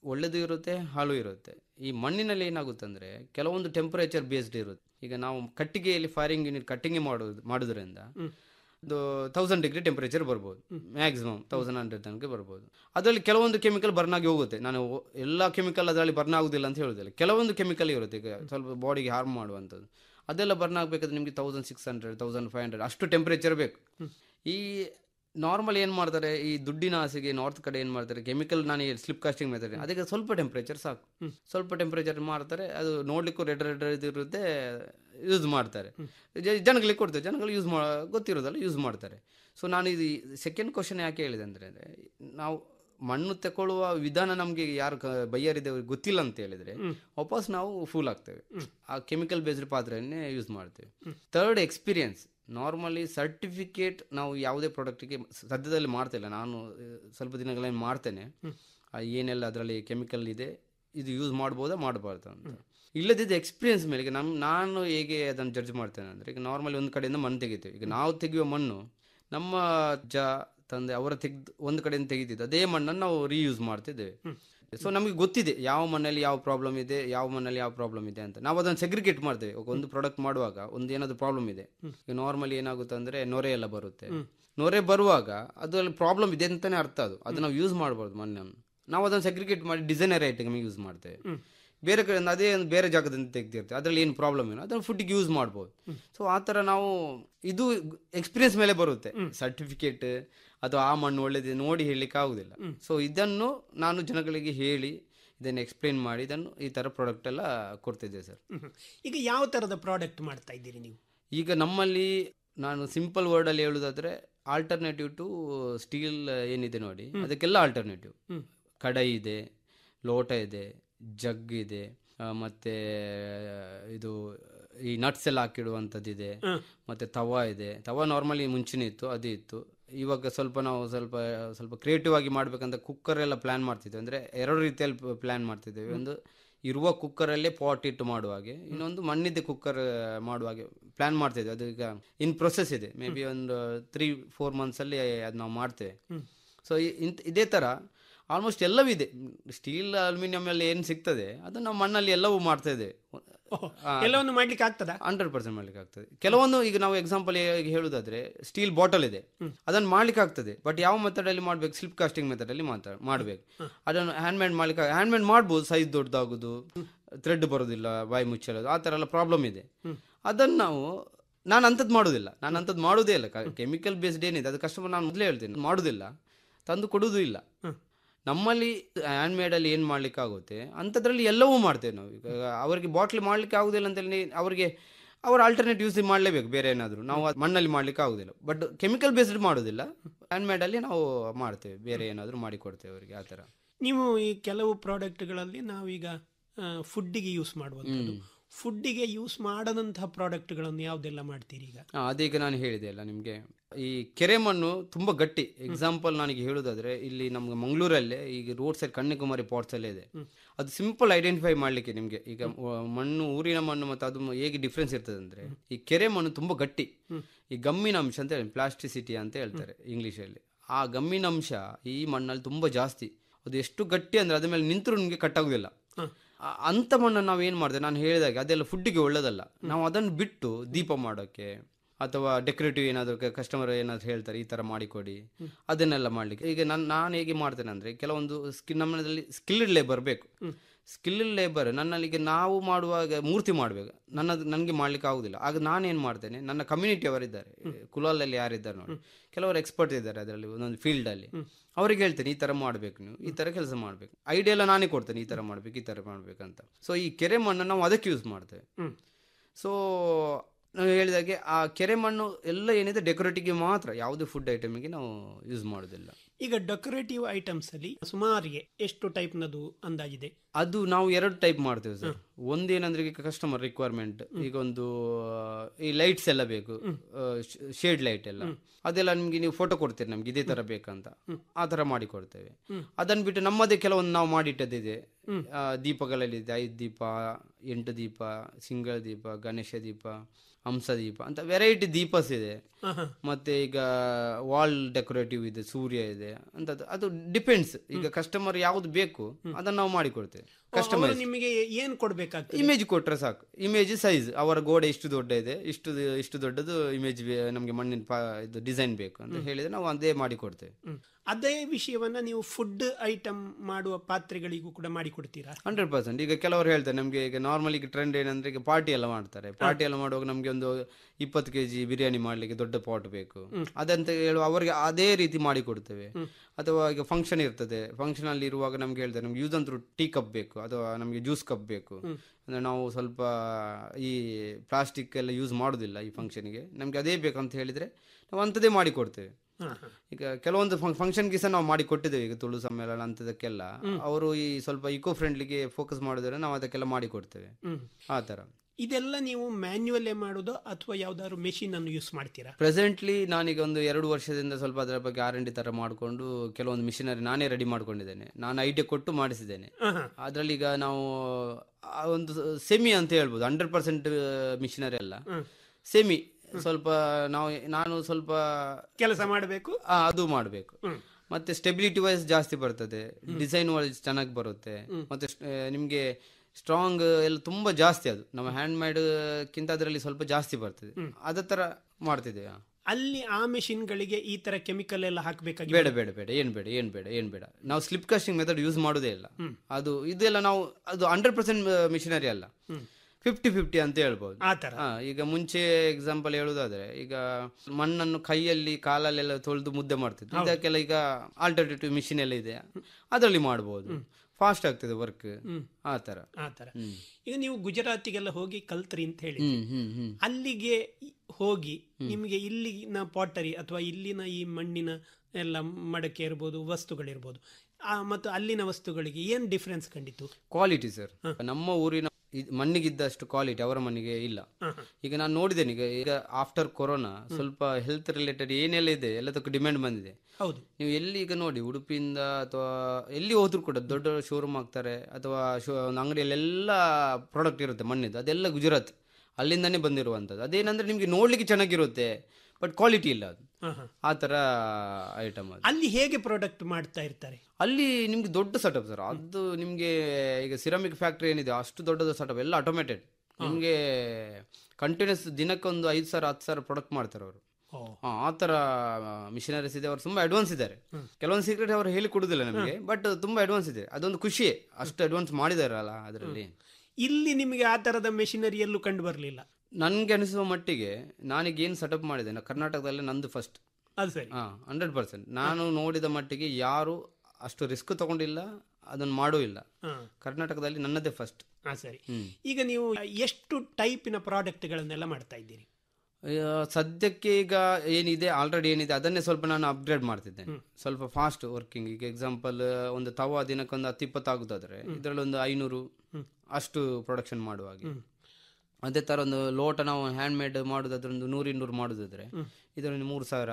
ಒಳ್ಳೆದು ಇರುತ್ತೆ ಹಾಳು ಇರುತ್ತೆ ಈ ಮಣ್ಣಿನಲ್ಲಿ ಏನಾಗುತ್ತೆ ಅಂದರೆ ಕೆಲವೊಂದು ಟೆಂಪರೇಚರ್ ಬೇಸ್ಡ್ ಇರುತ್ತೆ ಈಗ ನಾವು ಕಟ್ಟಿಗೆಯಲ್ಲಿ ಫೈರಿಂಗ್ ಯೂನಿಟ್ ಕಟ್ಟಿಂಗ್ ಮಾಡೋದು ಮಾಡೋದ್ರಿಂದ ಒಂದು ತೌಸಂಡ್ ಡಿಗ್ರಿ ಟೆಂಪರೇಚರ್ ಬರ್ಬೋದು ಮ್ಯಾಕ್ಸಿಮಮ್ ತೌಸಂಡ್ ಹಂಡ್ರೆಡ್ ತನಕ ಬರ್ಬೋದು ಅದರಲ್ಲಿ ಕೆಲವೊಂದು ಕೆಮಿಕಲ್ ಬರ್ನ್ ಆಗಿ ಹೋಗುತ್ತೆ ನಾನು ಒ- ಎಲ್ಲ ಕೆಮಿಕಲ್ ಅದರಲ್ಲಿ ಬರ್ನ್ ಆಗೋದಿಲ್ಲ ಅಂತ ಹೇಳೋದಿಲ್ಲ ಕೆಲವೊಂದು ಕೆಮಿಕಲ್ ಇರುತ್ತೆ ಈಗ ಸ್ವಲ್ಪ ಬಾಡಿಗೆ ಹಾರ್ಮ್ ಮಾಡುವಂಥದ್ದು ಅದೆಲ್ಲ ಬರ್ನ್ ಆಗಬೇಕಾದ್ರೆ ನಿಮಗೆ thousand six hundred thousand five hundred ಅಷ್ಟು ಟೆಂಪರೇಚರ್ ಬೇಕು ಈ ನಾರ್ಮಲ್ ಏನು ಮಾಡ್ತಾರೆ ಈ ದುಡ್ಡಿನ ಆಸೆಗೆ ನಾರ್ತ್ ಕಡೆ ಏನು ಮಾಡ್ತಾರೆ ಕೆಮಿಕಲ್ ನಾನು ಸ್ಲಿಪ್ ಕಾಸ್ಟಿಂಗ್ ಮೆಥಡ್ ಅದಕ್ಕೆ ಸ್ವಲ್ಪ ಟೆಂಪರೇಚರ್ ಸಾಕು ಸ್ವಲ್ಪ ಟೆಂಪರೇಚರ್ ಮಾಡ್ತಾರೆ ಅದು ನೋಡ್ಲಿಕ್ಕೂ ರೆಡ್ ರೆಡ್ ಇರುತ್ತೆ ಯೂಸ್ ಮಾಡ್ತಾರೆ ಜ- ಜನಗಳಿಗೆ ಕೊಡ್ತಾರೆ ಜನಗಳು ಯೂಸ್ ಮಾ ಗೊತ್ತಿರೋದಲ್ಲ ಯೂಸ್ ಮಾಡ್ತಾರೆ ಸೊ ನಾನು ಇದು ಸೆಕೆಂಡ್ ಕ್ವಶನ್ ಯಾಕೆ ಹೇಳಿದೆ ಅಂದರೆ ನಾವು ಮಣ್ಣು ತಗೊಳ್ಳುವ ವಿಧಾನ ನಮಗೆ ಯಾರು ಕ ಬೈಯರಿದೆ ಅವ್ರಿಗೆ ಗೊತ್ತಿಲ್ಲ ಅಂತ ಹೇಳಿದ್ರೆ ವಾಪಸ್ ನಾವು ಫೂಲ್ ಆಗ್ತೇವೆ ಆ ಕೆಮಿಕಲ್ ಬೇಸ್ಡ್ ಪಾತ್ರೆಯನ್ನೇ ಯೂಸ್ ಮಾಡ್ತೇವೆ ಥರ್ಡ್ ಎಕ್ಸ್ಪೀರಿಯನ್ಸ್ ನಾರ್ಮಲಿ ಸರ್ಟಿಫಿಕೇಟ್ ನಾವು ಯಾವುದೇ ಪ್ರಾಡಕ್ಟಿಗೆ ಸದ್ಯದಲ್ಲಿ ಮಾಡ್ತಿಲ್ಲ ನಾನು ಆ, ಸ್ವಲ್ಪ ದಿನಗಳಲ್ಲಿ ಮಾಡ್ತೇನೆ ಆ, ಏನೆಲ್ಲ ಅದರಲ್ಲಿ ಕೆಮಿಕಲ್ ಇದೆ ಇದು ಯೂಸ್ ಮಾಡ್ಬೋದಾ ಮಾಡಬಾರ್ದು ಅಂತ ಇಲ್ಲದಿದ್ದ ಎಕ್ಸ್ಪೀರಿಯನ್ಸ್ ಮೇಲೆ ಈಗ ನಮ್ ನಾನು ಹೇಗೆ ಅದನ್ನು ಜಡ್ಜ್ ಮಾಡ್ತೇನೆ ಅಂದರೆ ಈಗ ನಾರ್ಮಲಿ ಒಂದು ಕಡೆಯಿಂದ ಮಣ್ಣು ತೆಗಿತೇವೆ ಈಗ ನಾವು ತೆಗೆಯುವ ಮಣ್ಣು ನಮ್ಮ ಅಜ್ಜ ತಂದೆ ಅವರ ತೆಗೆದು ಒಂದು ಕಡೆಯಿಂದ ತೆಗಿತಿದ್ದು ಅದೇ ಮಣ್ಣನ್ನು ನಾವು ರೀಯೂಸ್ ಮಾಡ್ತಿದ್ದೇವೆ ಸೊ ನಮಗೆ ಗೊತ್ತಿದೆ ಯಾವ ಮಣ್ಣಲ್ಲಿ ಯಾವ ಪ್ರಾಬ್ಲಮ್ ಇದೆ ಯಾವ ಮಣ್ಣಲ್ಲಿ ಯಾವ ಪ್ರಾಬ್ಲಮ್ ಇದೆ ಅಂತ ನಾವು ಅದನ್ನು ಸೆಗ್ರಿಗೇಟ್ ಮಾಡ್ತೇವೆ ಈಗ ಒಂದು ಪ್ರಾಡಕ್ಟ್ ಮಾಡುವಾಗ ಒಂದು ಏನಾದರೂ ಪ್ರಾಬ್ಲಮ್ ಇದೆ ಈಗ ನಾರ್ಮಲಿ ಏನಾಗುತ್ತೆ ಅಂದರೆ ನೊರೆ ಎಲ್ಲ ಬರುತ್ತೆ ನೊರೆ ಬರುವಾಗ ಅದರಲ್ಲಿ ಪ್ರಾಬ್ಲಮ್ ಇದೆ ಅಂತಾನೆ ಅರ್ಥ ಅದು ಅದು ನಾವು ಯೂಸ್ ಮಾಡಬಾರ್ದು ಮಣ್ಣನ್ನು ನಾವು ಅದನ್ನು ಸೆಗ್ರಿಗೇಟ್ ಮಾಡಿ ಡಿಸೈನರ್ ಐಟಮ್ ಯೂಸ್ ಮಾಡ್ತೇವೆ ಬೇರೆ ಕಡೆಯಿಂದ ಅದೇ ಒಂದು ಬೇರೆ ಜಾಗದಿಂದ ತೆಗ್ದಿರ್ತೇವೆ ಅದರಲ್ಲಿ ಏನು ಪ್ರಾಬ್ಲಮ್ ಏನೋ ಅದನ್ನು ಫುಡ್ಡಿಗೆ ಯೂಸ್ ಮಾಡ್ಬೋದು ಸೊ ಆ ಥರ ನಾವು ಇದು ಎಕ್ಸ್ಪೀರಿಯನ್ಸ್ ಮೇಲೆ ಬರುತ್ತೆ ಸರ್ಟಿಫಿಕೇಟ್ ಅಥವಾ ಆ ಮಣ್ಣು ಒಳ್ಳೆದಿದೆ ನೋಡಿ ಹೇಳಲಿಕ್ಕೆ ಆಗುದಿಲ್ಲ ಸೊ ಇದನ್ನು ನಾನು ಜನಗಳಿಗೆ ಹೇಳಿ ಇದನ್ನು ಎಕ್ಸ್ಪ್ಲೇನ್ ಮಾಡಿ ಇದನ್ನು ಈ ಥರ ಪ್ರಾಡಕ್ಟ್ ಎಲ್ಲ ಕೊಡ್ತಿದ್ದೆ ಸರ್ ಹ್ಮ್. ಈಗ ಯಾವ ಥರದ ಪ್ರಾಡಕ್ಟ್ ಮಾಡ್ತಾ ಇದ್ದೀರಿ ನೀವು ಈಗ ನಮ್ಮಲ್ಲಿ ನಾನು ಸಿಂಪಲ್ ವರ್ಡಲ್ಲಿ ಹೇಳೋದಾದ್ರೆ ಆಲ್ಟರ್ನೇಟಿವ್ ಟು ಸ್ಟೀಲ್ ಏನಿದೆ ನೋಡಿ ಅದಕ್ಕೆಲ್ಲ ಆಲ್ಟರ್ನೇಟಿವ್ ಕಡಾಯಿ ಇದೆ ಲೋಟ ಇದೆ ಜಗ್ ಇದೆ ಆ, ಮತ್ತೆ ಇದು ಈ ನಟ್ಸ್ ಎಲ್ಲ ಹಾಕಿಡುವಂಥದ್ದಿದೆ ಮತ್ತೆ ತವಾ ಇದೆ ತವಾ ನಾರ್ಮಲಿ ಮುಂಚೆನೇ ಇತ್ತು ಅದು ಇತ್ತು ಇವಾಗ ಸ್ವಲ್ಪ ನಾವು ಸ್ವಲ್ಪ ಸ್ವಲ್ಪ ಕ್ರಿಯೇಟಿವ್ ಆಗಿ ಮಾಡ್ಬೇಕಂತ ಕುಕ್ಕರ್ ಎಲ್ಲ ಪ್ಲಾನ್ ಮಾಡ್ತಿದ್ವಿ ಅಂದ್ರೆ ಎರಡು ರೀತಿಯಲ್ಲಿ ಪ್ಲಾನ್ ಮಾಡ್ತಿದ್ದೇವೆ ಒಂದು ಇರುವ ಕುಕ್ಕರಲ್ಲೇ ಪಾಟ್ ಇಟ್ಟು ಮಾಡುವ ಹಾಗೆ ಇನ್ನೊಂದು ಮಣ್ಣಿದ್ದ ಕುಕ್ಕರ್ ಮಾಡುವ ಹಾಗೆ ಪ್ಲಾನ್ ಮಾಡ್ತಿದ್ವಿ ಅದು ಈಗ ಇನ್ ಪ್ರೊಸೆಸ್ ಇದೆ ಮೇ ಬಿ ಒಂದು ತ್ರೀ ಫೋರ್ ಮಂತ್ಸಲ್ಲಿ ಅದು ನಾವು ಮಾಡ್ತೇವೆ ಸೊ ಇಂತ ಇದೇ ಥರ ಆಲ್ಮೋಸ್ಟ್ ಎಲ್ಲವೂ ಇದೆ ಸ್ಟೀಲ್ ಅಲ್ಯೂಮಿನಿಯಂ ಎಲ್ಲ ಏನು ಸಿಗ್ತದೆ ಅದು ನಾವು ಮಣ್ಣಲ್ಲಿ ಎಲ್ಲವೂ ಮಾಡ್ತಾ ಇದ್ದೇವೆ ಎಲ್ಲವನ್ನು ಮಾಡ್ಲಿಕ್ಕೆ ಆಗ್ತದಾ ಹಂಡ್ರೆಡ್ ಪರ್ಸೆಂಟ್ ಮಾಡ್ಲಿಕ್ಕೆ ಆಗ್ತದೆ ಕೆಲವೊಂದು ಈಗ ನಾವು ಎಕ್ಸಾಂಪಲ್ ಹೇಳುದಾದ್ರೆ ಸ್ಟೀಲ್ ಬಾಟಲ್ ಇದೆ ಅದನ್ನು ಮಾಡ್ಲಿಕ್ಕೆ ಆಗ್ತದೆ ಬಟ್ ಯಾವ ಮೆಥಡ್ ಅಲ್ಲಿ ಮಾಡ್ಬೇಕು ಸ್ಲಿಪ್ ಕಾಸ್ಟಿಂಗ್ ಮೆಥಡ್ ಅಲ್ಲಿ ಮಾತಾ ಮಾಡ್ಬೇಕು ಅದನ್ನು ಹ್ಯಾಂಡ್ ಮೇಡ್ ಮಾಡ್ಲಿಕ್ಕೆ ಹ್ಯಾಂಡ್ ಮೇಡ್ ಮಾಡ್ಬೋದು ಸೈಜ್ ದೊಡ್ಡದಾಗುದು ಥ್ರೆಡ್ ಬರೋದಿಲ್ಲ ಬಾಯಿ ಮುಚ್ಚಲೋದು ಆ ಥರ ಎಲ್ಲ ಪ್ರಾಬ್ಲಮ್ ಇದೆ ಅದನ್ನು ನಾವು ನಾನು ಅಂಥದ್ದು ಮಾಡೋದಿಲ್ಲ ನಾನು ಅಂಥದ್ದು ಮಾಡೋದೇ ಇಲ್ಲ ಕೆಮಿಕಲ್ ಬೇಸ್ಡ್ ಏನಿದೆ ಅದು ಕಸ್ಟಮರ್ ನಾನು ಮೊದಲೇ ಹೇಳ್ತೀನಿ ಮಾಡೋದಿಲ್ಲ ತಂದು ಕೊಡೋದು ಇಲ್ಲ ನಮ್ಮಲ್ಲಿ ಹ್ಯಾಂಡ್ ಮೇಡಲ್ಲಿ ಏನು ಮಾಡ್ಲಿಕ್ಕೆ ಆಗುತ್ತೆ ಅಂಥದ್ರಲ್ಲಿ ಎಲ್ಲವೂ ಮಾಡ್ತೇವೆ ನಾವು ಈಗ ಅವರಿಗೆ ಬಾಟ್ಲಿ ಮಾಡ್ಲಿಕ್ಕೆ ಆಗುದಿಲ್ಲ ಅಂತೇಳಿ ಅವರಿಗೆ ಅವ್ರ ಆಲ್ಟರ್ನೇಟ್ ಯೂಸ್ ಮಾಡಲೇಬೇಕು ಬೇರೆ ಏನಾದರೂ ನಾವು ಅದ್ ಮಣ್ಣಲ್ಲಿ ಮಾಡ್ಲಿಕ್ಕೆ ಆಗುದಿಲ್ಲ ಬಟ್ ಕೆಮಿಕಲ್ ಬೇಸ್ಡ್ ಮಾಡೋದಿಲ್ಲ ಹ್ಯಾಂಡ್ ಮೇಡಲ್ಲಿ ನಾವು ಮಾಡ್ತೇವೆ ಬೇರೆ ಏನಾದರೂ ಮಾಡಿ ಕೊಡ್ತೇವೆ ಅವರಿಗೆ ಆ ಥರ ನೀವು ಈ ಕೆಲವು ಪ್ರಾಡಕ್ಟ್ಗಳಲ್ಲಿ ನಾವೀಗ ಫುಡ್ಡಿಗೆ ಯೂಸ್ ಮಾಡುವಂಥದ್ದು ಫುಡ್ಡಿಗೆ ಯೂಸ್ ಮಾಡದಂತಹ ಪ್ರಾಡಕ್ಟ್ಗಳನ್ನು ಯಾವುದೆಲ್ಲ ಮಾಡ್ತೀರಿ ಈಗ ಹಾ, ಅದೀಗ ನಾನು ಹೇಳಿದೆ ಅಲ್ಲ ನಿಮಗೆ ಈ ಕೆರೆ ಮಣ್ಣು ತುಂಬ ಗಟ್ಟಿ ಎಕ್ಸಾಂಪಲ್ ನನಗೆ ಹೇಳೋದಾದ್ರೆ ಇಲ್ಲಿ ನಮ್ಗೆ ಮಂಗಳೂರಲ್ಲೇ ಈಗ ರೋಡ್ ಸೈಡ್ ಕನ್ಯಾಕುಮಾರಿ ಪಾಟ್ಸ್ ಅಲ್ಲೇ ಇದೆ ಅದು ಸಿಂಪಲ್ ಐಡೆಂಟಿಫೈ ಮಾಡ್ಲಿಕ್ಕೆ ನಿಮಗೆ ಈಗ ಆ, ಮಣ್ಣು ಊರಿನ ಮಣ್ಣು ಮತ್ತು ಅದು ಹೇಗೆ ಡಿಫ್ರೆನ್ಸ್ ಇರ್ತದೆ ಅಂದ್ರೆ ಈ ಕೆರೆ ಮಣ್ಣು ತುಂಬ ಗಟ್ಟಿ ಈ ಗಮ್ಮಿನ ಅಂಶ ಅಂತ ಹೇಳಿ ಪ್ಲಾಸ್ಟಿಸಿಟಿ ಅಂತ ಹೇಳ್ತಾರೆ ಇಂಗ್ಲಿಷಲ್ಲಿ ಆ ಗಮ್ಮಿನ ಅಂಶ ಈ ಮಣ್ಣಲ್ಲಿ ತುಂಬ ಜಾಸ್ತಿ ಅದು ಎಷ್ಟು ಗಟ್ಟಿ ಅಂದ್ರೆ ಅದ್ರ ಮೇಲೆ ನಿಂತರೂ ನಿಮಗೆ ಕಟ್ಟಾಗುದಿಲ್ಲ ಆ- ಅಂಥ ಮಣ್ಣನ್ನು ನಾವು ಏನು ಮಾಡಿದೆ ನಾನು ಹೇಳಿದಾಗೆ ಅದೆಲ್ಲ ಫುಡ್ಡಿಗೆ ಒಳ್ಳೇದಲ್ಲ ನಾವು ಅದನ್ನು ಬಿಟ್ಟು ದೀಪ ಮಾಡೋಕ್ಕೆ ಅಥವಾ ಡೆಕೋರೇಟಿವ್ ಏನಾದರೂ ಕಸ್ಟಮರ್ ಏನಾದ್ರು ಹೇಳ್ತಾರೆ ಈ ಥರ ಮಾಡಿಕೊಡಿ ಅದನ್ನೆಲ್ಲ ಮಾಡಲಿಕ್ಕೆ ಈಗ ನಾನು ನಾನು ಹೇಗೆ ಮಾಡ್ತೇನೆ ಅಂದರೆ ಕೆಲವೊಂದು ಸ್ಕಿಲ್ ನಮ್ಮಲ್ಲಿ ಸ್ಕಿಲ್ಡ್ ಲೇಬರ್ ಬೇಕು ಸ್ಕಿಲ್ಡ್ ಲೇಬರ್ ನನ್ನಲ್ಲಿ ಈಗ ನಾವು ಮಾಡುವಾಗ ಮೂರ್ತಿ ಮಾಡಬೇಕು ನನ್ನದು ನನಗೆ ಮಾಡ್ಲಿಕ್ಕೆ ಆಗುದಿಲ್ಲ ಆಗ ನಾನೇನು ಮಾಡ್ತೇನೆ ನನ್ನ ಕಮ್ಯುನಿಟಿ ಅವರಿದ್ದಾರೆ ಕುಲಾಲಲ್ಲಿ ಯಾರಿದ್ದಾರೆ ನೋಡಿ ಕೆಲವರು ಎಕ್ಸ್ಪರ್ಟ್ ಇದ್ದಾರೆ ಅದರಲ್ಲಿ ಒಂದೊಂದು ಫೀಲ್ಡಲ್ಲಿ ಅವ್ರಿಗೆ ಹೇಳ್ತೇನೆ ಈ ಥರ ಮಾಡಬೇಕು ನೀವು ಈ ಥರ ಕೆಲಸ ಮಾಡಬೇಕು ಐಡಿಯಾ ಎಲ್ಲ ನಾನೇ ಕೊಡ್ತೇನೆ ಈ ಥರ ಮಾಡಬೇಕು ಈ ಥರ ಮಾಡಬೇಕಂತ ಸೊ ಈ ಕೆರೆ ಮಣ್ಣು ನಾವು ಅದಕ್ಕೆ ಯೂಸ್ ಮಾಡ್ತೇವೆ ಸೊ ನಾವು ಹೇಳಿದಾಗೆ ಆ ಕೆರೆ ಮಣ್ಣು ಎಲ್ಲ ಏನಿದೆ ಡೆಕೋರೇಟಿವ್ಗೆ ಮಾತ್ರ ಯಾವುದೇ ಫುಡ್ ಐಟಮಿಗೆ ನಾವು ಯೂಸ್ ಮಾಡೋದಿಲ್ಲ ಈಗ ಡೆಕೋರೇಟಿವ್ ಐಟಮ್ಸ್ ಅಲ್ಲಿ ಸುಮಾರಿಗೆ ಎಷ್ಟು ಟೈಪ್ನದು ಅಂದಾಜಿದೆ ಅದು ನಾವು ಎರಡು ಟೈಪ್ ಮಾಡ್ತೇವೆ ಸರ್ ಒಂದೇನಂದ್ರೆ ಈಗ ಕಸ್ಟಮರ್ ರಿಕ್ವೈರ್ಮೆಂಟ್ ಈಗ ಒಂದು ಆ, ಈ ಲೈಟ್ಸ್ ಎಲ್ಲ ಬೇಕು ಶೇಡ್ ಲೈಟ್ ಎಲ್ಲ ಅದೆಲ್ಲ ನಿಮ್ಗೆ ನೀವು ಫೋಟೋ ಕೊಡ್ತೀರಿ ನಮ್ಗೆ ಇದೇ ತರ ಬೇಕಂತ ಆ ತರ ಮಾಡಿ ಕೊಡ್ತೇವೆ ಅದನ್ನ ಬಿಟ್ಟು ನಮ್ಮದೇ ಕೆಲವೊಂದು ನಾವು ಮಾಡಿಟ್ಟದಿದೆ ಆ, ದೀಪಗಳಲ್ಲಿ ಇದೆ ಐದು ದೀಪ ಎಂಟು ದೀಪ ಸಿಂಗಲ್ ದೀಪ ಗಣೇಶ ದೀಪ ಹಂಸ ದೀಪ ಅಂತ ವೆರೈಟಿ ದೀಪಸ್ ಇದೆ ಮತ್ತೆ ಈಗ ವಾಲ್ ಡೆಕೋರೇಟಿವ್ ಇದೆ ಸೂರ್ಯ ಇದೆ ಅಂತ ಅದು ಡಿಪೆಂಡ್ಸ್ ಈಗ ಕಸ್ಟಮರ್ ಯಾವ್ದು ಬೇಕು ಅದನ್ನ ನಾವು ಮಾಡಿಕೊಡ್ತೇವೆ ಅವರು ಕಸ್ಟಮರ್ ನಿಮಗೆ ಏನು ಕೊಡ್ಬೇಕಾಗ್ತದೆ ಇಮೇಜ್ ಕೊಟ್ರೆ ಸಾಕು ಇಮೇಜ್ ಸೈಜ್ ಅವರ ಗೋಡೆ ಇಷ್ಟು ದೊಡ್ಡ ಇದೆ ಇಷ್ಟು ಇಷ್ಟು ದೊಡ್ಡದು ಇಮೇಜ್ ನಮಗೆ ಮಣ್ಣಿನ ಪಾ ಇದು ಡಿಸೈನ್ ಬೇಕು ಅಂತ ಹೇಳಿದ್ರೆ ನಾವು ಅದೇ ಮಾಡಿ ಕೊಡ್ತೇವೆ ಹ್ಮ್. ಅದೇ ವಿಷಯವನ್ನ ನೀವು ಫುಡ್ ಐಟಮ್ ಮಾಡುವ ಪಾತ್ರೆಗಳಿಗೂ ಕೂಡ ಮಾಡಿ ಕೊಡ್ತೀರಾ ಹಂಡ್ರೆಡ್ ಪರ್ಸೆಂಟ್ ಈಗ ಕೆಲವರು ಹೇಳ್ತಾರೆ ನಮಗೆ ಈಗ ನಾರ್ಮಲ್ ಈಗ ಟ್ರೆಂಡ್ ಏನಂದ್ರೆ ಈಗ ಪಾರ್ಟಿ ಎಲ್ಲ ಮಾಡ್ತಾರೆ ಪಾರ್ಟಿ ಎಲ್ಲ ಮಾಡುವಾಗ ನಮಗೆ ಒಂದು ಇಪ್ಪತ್ತು ಕೆ ಜಿ ಬಿರಿಯಾನಿ ಮಾಡ್ಲಿಕ್ಕೆ ದೊಡ್ಡ ಪಾಟ್ ಬೇಕು ಅದಂತ ಹೇಳುವ ಅವರಿಗೆ ಅದೇ ರೀತಿ ಮಾಡಿ ಕೊಡ್ತೇವೆ ಅಥವಾ ಈಗ ಫಂಕ್ಷನ್ ಇರ್ತದೆ ಫಂಕ್ಷನ್ ಅಲ್ಲಿ ಇರುವಾಗ ನಮ್ಗೆ ಹೇಳ್ತಾರೆ ನಮ್ಗೆ ಯೂಸ್ ಅಂತೂ ಟೀ ಕಪ್ ಬೇಕು ಅಥವಾ ನಮಗೆ ಜ್ಯೂಸ್ ಕಪ್ ಬೇಕು ಅಂದ್ರೆ ನಾವು ಸ್ವಲ್ಪ ಈ ಪ್ಲಾಸ್ಟಿಕ್ ಎಲ್ಲ ಯೂಸ್ ಮಾಡೋದಿಲ್ಲ ಈ ಫಂಕ್ಷನ್ಗೆ ನಮ್ಗೆ ಅದೇ ಬೇಕಂತ ಹೇಳಿದ್ರೆ ನಾವು ಅಂಥದ್ದೇ ಮಾಡಿ ಕೊಡ್ತೇವೆ ಈಗ ಕೆಲವೊಂದು ಫಂಕ್ಷನ್ಗೆ ಸಹ ನಾವು ಮಾಡಿ ಕೊಟ್ಟಿದ್ದೇವೆ ಈಗ ತುಳು ಸಮ್ಮೇಳನ ಅಂತದಕ್ಕೆಲ್ಲ ಅವರು ಈ ಸ್ವಲ್ಪ ಇಕೋ ಫ್ರೆಂಡ್ಲಿಗೆ ಫೋಕಸ್ ಮಾಡಿದ್ರೆ ನಾವು ಅದಕ್ಕೆಲ್ಲ ಮಾಡಿ ಕೊಡ್ತೇವೆ ಆ ತರ ಇದೆಲ್ಲ ನೀವು ಮ್ಯಾನ್ಯುವಲ್ಲೇ ಮಾಡೋದು ಅಥವಾ ಯಾವ್ದಾದ್ರು ಮೆಷಿನ್ ಅನ್ನು ಯೂಸ್ ಮಾಡ್ತೀರಾ ಪ್ರೆಸೆಂಟ್ಲಿ ನಾನೀಗ ಒಂದು ಎರಡು ವರ್ಷದಿಂದ ಸ್ವಲ್ಪ ಅದರ ಬಗ್ಗೆ ಆರ್ ಎನ್ ಡಿ ತರ ಮಾಡಿಕೊಂಡು ಕೆಲವೊಂದು ಮಿಷಿನರಿ ನಾನೇ ರೆಡಿ ಮಾಡ್ಕೊಂಡಿದ್ದೇನೆ ನಾನು ಐಡಿಯಾ ಕೊಟ್ಟು ಮಾಡಿಸಿದ್ದೇನೆ ಅದರಲ್ಲಿ ಈಗ ನಾವು ಆ ಒಂದು ಸೆಮಿ ಅಂತ ಹೇಳ್ಬೋದು ಹಂಡ್ರೆಡ್ ಪರ್ಸೆಂಟ್ ಮಿಷಿನರಿ ಅಲ್ಲ ಸೆಮಿ ಸ್ವಲ್ಪ ನಾವು ನಾನು ಸ್ವಲ್ಪ ಕೆಲಸ ಮಾಡಬೇಕು ಆ, ಅದು ಮಾಡಬೇಕು ಮತ್ತೆ ಸ್ಟೆಬಿಲಿಟಿ ವೈಸ್ ಜಾಸ್ತಿ ಬರ್ತದೆ ಡಿಸೈನ್ ವೈಸ್ ಚೆನ್ನಾಗಿ ಬರುತ್ತೆ ಮತ್ತೆ ಸ್ಟ್- ಆ, ನಿಮ್ಗೆ ಸ್ಟ್ರಾಂಗ್ ಎಲ್ಲ ತುಂಬಾ ಜಾಸ್ತಿ ಅದು ನಮ್ಮ ಹ್ಯಾಂಡ್ ಮೇಡ್ ಕಿಂತ ಅದರಲ್ಲಿ ಸ್ವಲ್ಪ ಜಾಸ್ತಿ ಬರ್ತದೆ ಅದ ತರ ಮಾಡ್ತಿದ್ದೇವೆ ಆ. ಅಲ್ಲಿ ಆ ಮೆಷಿನ್ಗಳಿಗೆ ಈ ತರ ಕೆಮಿಕಲ್ ಎಲ್ಲ ಹಾಕಬೇಕಾಗಿ ಬೇಡ ಬೇಡ ಬೇಡ ಏನ್ ಬೇಡ ಏನ್ ಬೇಡ ಏನ್ ಬೇಡ ನಾವು ಸ್ಲಿಪ್ ಕಾಸ್ಟಿಂಗ್ ಮೆಥಡ್ ಯೂಸ್ ಮಾಡೋದೇ ಇಲ್ಲ ಅದು ಇದೆಲ್ಲ ನಾವು ಅದು ಹಂಡ್ರೆಡ್ ಪರ್ಸೆಂಟ್ ಮಿಷಿನರಿ ಅಲ್ಲ ಫಿಫ್ಟಿ ಫಿಫ್ಟಿ ಅಂತ ಹೇಳ್ಬೋದು ಆ ತರ ಹಾ, ಈಗ ಮುಂಚೆ ಎಕ್ಸಾಂಪಲ್ ಹೇಳುದಾದ್ರೆ ಈಗ ಮಣ್ಣನ್ನು ಕೈಯಲ್ಲಿ ಕಾಲಲ್ಲೆಲ್ಲ ತೊಳೆದು ಮುದ್ದೆ ಮಾಡ್ತಿದ್ರು ಇದಕ್ಕೆಲ್ಲ ಈಗ ಆಲ್ಟರ್ನೇಟಿವ್ ಮಿಷಿನ್ ಎಲ್ಲ ಇದೆ ಅದರಲ್ಲಿ ಮಾಡಬಹುದು ಫಾಸ್ಟ್ ಆಗ್ತದೆ ವರ್ಕ್ ಆ ತರ ಆ ತರ ಈಗ ನೀವು ಗುಜರಾತಿಗೆಲ್ಲ ಹೋಗಿ ಕಲ್ತ್ರಿ ಅಂತ ಹೇಳಿ ಹ್ಮ್ ಹ್ಮ್ ಹ್ಮ್ ಅಲ್ಲಿಗೆ ಹೋಗಿ ನಿಮಗೆ ಇಲ್ಲಿನ ಪಾಟರಿ ಅಥವಾ ಇಲ್ಲಿನ ಈ ಮಣ್ಣಿನ ಎಲ್ಲ ಮಡಕೆ ಇರ್ಬೋದು ವಸ್ತುಗಳಿರ್ಬೋದು ಆ ಮತ್ತು ಅಲ್ಲಿನ ವಸ್ತುಗಳಿಗೆ ಏನ್ ಡಿಫ್ರೆನ್ಸ್ ಕಂಡಿತು ಕ್ವಾಲಿಟಿ ಸರ್ ನಮ್ಮ ಊರಿನ ಇದ್- ಮಣ್ಣಿಗಿದ್ದಷ್ಟು ಕ್ವಾಲಿಟಿ ಅವರ ಮಣ್ಣಿಗೆ ಇಲ್ಲ ಈಗ ನಾನು ನೋಡಿದ್ದೇನೆ ಈಗ ಈಗ ಆಫ್ಟರ್ ಕೊರೋನಾ ಸ್ವಲ್ಪ ಹೆಲ್ತ್ ರಿಲೇಟೆಡ್ ಏನೆಲ್ಲ ಇದೆ ಎಲ್ಲದಕ್ಕೂ ಡಿಮ್ಯಾಂಡ್ ಬಂದಿದೆ ಹೌದು ನೀವು ಎಲ್ಲಿ ಈಗ ನೋಡಿ ಉಡುಪಿಯಿಂದ ಅಥವಾ ಎಲ್ಲಿ ಹೋದ್ರು ಕೂಡ ದೊಡ್ಡ ಶೋರೂಮ್ ಆಗ್ತಾರೆ ಅಥವಾ ಶೋ ಒಂದು ಅಂಗಡಿಯಲ್ಲೆಲ್ಲ ಪ್ರಾಡಕ್ಟ್ ಇರುತ್ತೆ ಮಣ್ಣಿದ್ದು ಅದೆಲ್ಲ ಗುಜರಾತ್ ಅಲ್ಲಿಂದಾನೇ ಬಂದಿರುವಂಥದ್ದು ಅದೇನಂದ್ರೆ ನಿಮಗೆ ನೋಡ್ಲಿಕ್ಕೆ ಚೆನ್ನಾಗಿರುತ್ತೆ ಬಟ್ ಕ್ವಾಲಿಟಿ ಇಲ್ಲ ಅದು ಆ ಥರ ಐಟಮ್ ಅದು ಅಲ್ಲಿ ಹೇಗೆ ಪ್ರಾಡಕ್ಟ್ ಮಾಡ್ತಾ ಇರ್ತಾರೆ ಅಲ್ಲಿ ನಿಮ್ಗೆ ದೊಡ್ಡ ಸೆಟಪ್ ಸರ್ ಅದು ನಿಮ್ಗೆ ಈಗ ಸಿರಾಮಿಕ್ ಫ್ಯಾಕ್ಟ್ರಿ ಏನಿದೆ ಅಷ್ಟು ದೊಡ್ಡದ ಸೆಟಪ್ ಎಲ್ಲ ಆಟೋಮೇಟೆಡ್ ನಿಮ್ಗೆ ಕಂಟಿನ್ಯೂಸ್ ದಿನಕ್ಕೊಂದು ಐದು ಸಾವಿರ ಹತ್ತು ಸಾವಿರ ಪ್ರಾಡಕ್ಟ್ ಮಾಡ್ತಾರೆ ಅವರು ಆ ಥರ ಮಿಷನರೀಸ್ ಇದೆ ಅವರು ತುಂಬಾ ಅಡ್ವಾನ್ಸ್ ಇದ್ದಾರೆ ಕೆಲವೊಂದು ಸೀಕ್ರೆಟ್ ಅವರು ಹೇಳಿ ಕೊಡುದಿಲ್ಲ ನಮಗೆ ಬಟ್ ತುಂಬಾ ಅಡ್ವಾನ್ಸ್ ಇದೆ ಅದೊಂದು ಖುಷಿ ಅಷ್ಟು ಅಡ್ವಾನ್ಸ್ ಮಾಡಿದಾರಲ್ಲ ಅದರಲ್ಲಿ ಇಲ್ಲಿ ನಿಮಗೆ ಆ ತರದ ಮೆಷಿನರಿ ಎಲ್ಲೂ ಕಂಡು ಬರಲಿಲ್ಲ ನನ್ಗೆ ಅನಿಸುವ ಮಟ್ಟಿಗೆ ನಾನೀಗ ಏನು ಸೆಟಪ್ ಮಾಡಿದ್ದೇನೆ ಕರ್ನಾಟಕದಲ್ಲಿ ನಂದು ಫಸ್ಟ್ ಅದು ಸರಿ ಹಾ ಹಂಡ್ರೆಡ್ ಪರ್ಸೆಂಟ್ ನಾನು ನೋಡಿದ ಮಟ್ಟಿಗೆ ಯಾರು ಅಷ್ಟು ರಿಸ್ಕ್ ತಗೊಂಡಿಲ್ಲ ಅದನ್ನು ಮಾಡೂ ಇಲ್ಲ ಹಾ. ಕರ್ನಾಟಕದಲ್ಲಿ ನನ್ನದೇ ಫಸ್ಟ್ ಹಾ ಸರಿ ಈಗ ನೀವು ಎಷ್ಟು ಟೈಪಿನ ಪ್ರಾಡಕ್ಟ್ಗಳನ್ನೆಲ್ಲ ಮಾಡ್ತಾ ಇದ್ದೀರಿ ಸದ್ಯಕ್ಕೆ ಈಗ ಏನಿದೆ ಆಲ್ರೆಡಿ ಏನಿದೆ ಅದನ್ನೇ ಸ್ವಲ್ಪ ನಾನು ಅಪ್ಗ್ರೇಡ್ ಮಾಡ್ತಿದ್ದೇನೆ ಸ್ವಲ್ಪ ಫಾಸ್ಟ್ ವರ್ಕಿಂಗ್ ಈಗ ಎಕ್ಸಾಂಪಲ್ ಒಂದು ತವ ದಿನಕ್ಕೊಂದು ಹತ್ತು ಇಪ್ಪತ್ತು ಆಗುದಾದ್ರೆ ಇದರಲ್ಲಿ ಒಂದು ಐನೂರು ಅಷ್ಟು ಪ್ರೊಡಕ್ಷನ್ ಮಾಡುವಾಗೆ ಅದೇ ತರ ಒಂದು ಲೋಟ ನಾವು ಹ್ಯಾಂಡ್ ಮೇಡ್ ಮಾಡೋದಾದ್ರೆ ಒಂದು ನೂರು ಇನ್ನೂರು ಮಾಡೋದಾದ್ರೆ ಇದರಲ್ಲಿ ಮೂರು ಸಾವಿರ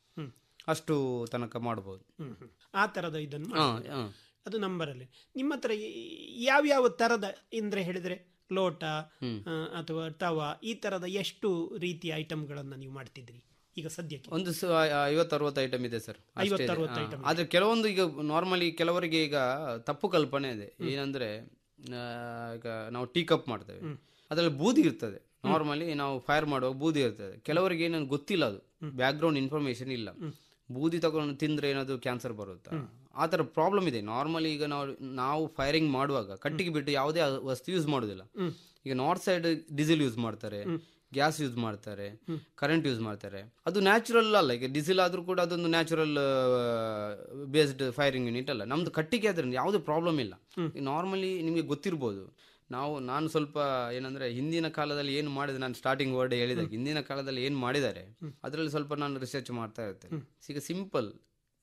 ಅಷ್ಟು ತನಕ ಮಾಡ್ಬೋದು ಹ್ಮ್, ಹ್ಮ್. ಆ ತರದ ಇದನ್ನು ಹಾ ಮಾಡ್ತೀರಿ. ಹಾ ಅದು ನಂಬರಲ್ಲಿ ನಿಮ್ಮ ಹತ್ರ ಯಾವ್ಯಾವ ತರದ ಅಂದ್ರೆ ಹೇಳಿದ್ರೆ ಲೋಟ ಆ, ಅಥವಾ ತವ ಈ ತರದ ಎಷ್ಟು ರೀತಿಯ ಐಟಮ್ಗಳನ್ನ ನೀವು ಮಾಡ್ತಿದ್ರಿ ಈಗ ಸದ್ಯಕ್ಕೆ ಒಂದು ಐವತ್ತು ಅರವತ್ತು ಐಟಮ್ ಇದೆ ಸರ್ ಅಷ್ಟೇ ಇದೆ. 50 60 ಹಾ. item ಆದ್ರೆ ಕೆಲವೊಂದು ಈಗ ನಾರ್ಮಲಿ ಕೆಲವರಿಗೆ ಈಗ ತಪ್ಪು ಕಲ್ಪನೆ ಇದೆ ಏನಂದ್ರೆ ಆ, ಈಗ ನಾವು ಟೀ ಕಪ್ ಮಾಡ್ತೇವೆ ಅದ್ರಲ್ಲಿ ಬೂದಿ ಇರ್ತದೆ ನಾರ್ಮಲಿ ನಾವು ಫೈರ್ ಮಾಡುವಾಗ ಬೂದಿ ಇರ್ತದೆ ಕೆಲವರಿಗೆ ಏನಂತ ಗೊತ್ತಿಲ್ಲ ಅದು ಬ್ಯಾಕ್ ಗ್ರೌಂಡ್ ಇನ್ಫಾರ್ಮೇಶನ್ ಇಲ್ಲ ಬೂದಿ ತಗೊಂಡು ತಿಂದ್ರೆ ಏನಾದ್ರು ಕ್ಯಾನ್ಸರ್ ಬರುತ್ತಾ ಆ ಥರ ಪ್ರಾಬ್ಲಮ್ ಇದೆ ನಾರ್ಮಲಿ ಈಗ ನಾವು ನಾವು ಫೈರಿಂಗ್ ಮಾಡುವಾಗ ಕಟ್ಟಿಗೆ ಬಿಟ್ಟು ಯಾವುದೇ ವಸ್ತು ಯೂಸ್ ಮಾಡೋದಿಲ್ಲ ಈಗ ನಾರ್ತ್ ಸೈಡ್ ಡೀಸೆಲ್ ಯೂಸ್ ಮಾಡ್ತಾರೆ ಗ್ಯಾಸ್ ಯೂಸ್ ಮಾಡ್ತಾರೆ ಕರೆಂಟ್ ಯೂಸ್ ಮಾಡ್ತಾರೆ ಅದು ನ್ಯಾಚುರಲ್ ಅಲ್ಲ ಈಗ ಡೀಸೆಲ್ ಆದ್ರೂ ಕೂಡ ಅದೊಂದು ನ್ಯಾಚುರಲ್ ಬೇಸ್ಡ್ ಫೈರಿಂಗ್ ಯೂನಿಟ್ ಅಲ್ಲ ನಮ್ದು ಕಟ್ಟಿಗೆ ಆದ್ರೆ ಯಾವುದೇ ಪ್ರಾಬ್ಲಮ್ ಇಲ್ಲ ನಾರ್ಮಲಿ ನಿಮಗೆ ಗೊತ್ತಿರ್ಬೋದು ನಾವು ನಾನು ಸ್ವಲ್ಪ ಏನಂದ್ರೆ ಹಿಂದಿನ ಕಾಲದಲ್ಲಿ ಏನು ಮಾಡಿದೆ ನಾನು ಸ್ಟಾರ್ಟಿಂಗ್ ವರ್ಡ್ ಹೇಳಿದಾಗ ಹಿಂದಿನ ಕಾಲದಲ್ಲಿ ಏನು ಮಾಡಿದ್ದಾರೆ ಅದರಲ್ಲಿ ಸ್ವಲ್ಪ ನಾನು ರಿಸರ್ಚ್ ಮಾಡ್ತಾ ಇರ್ತೇನೆ ಈಗ ಸಿಂಪಲ್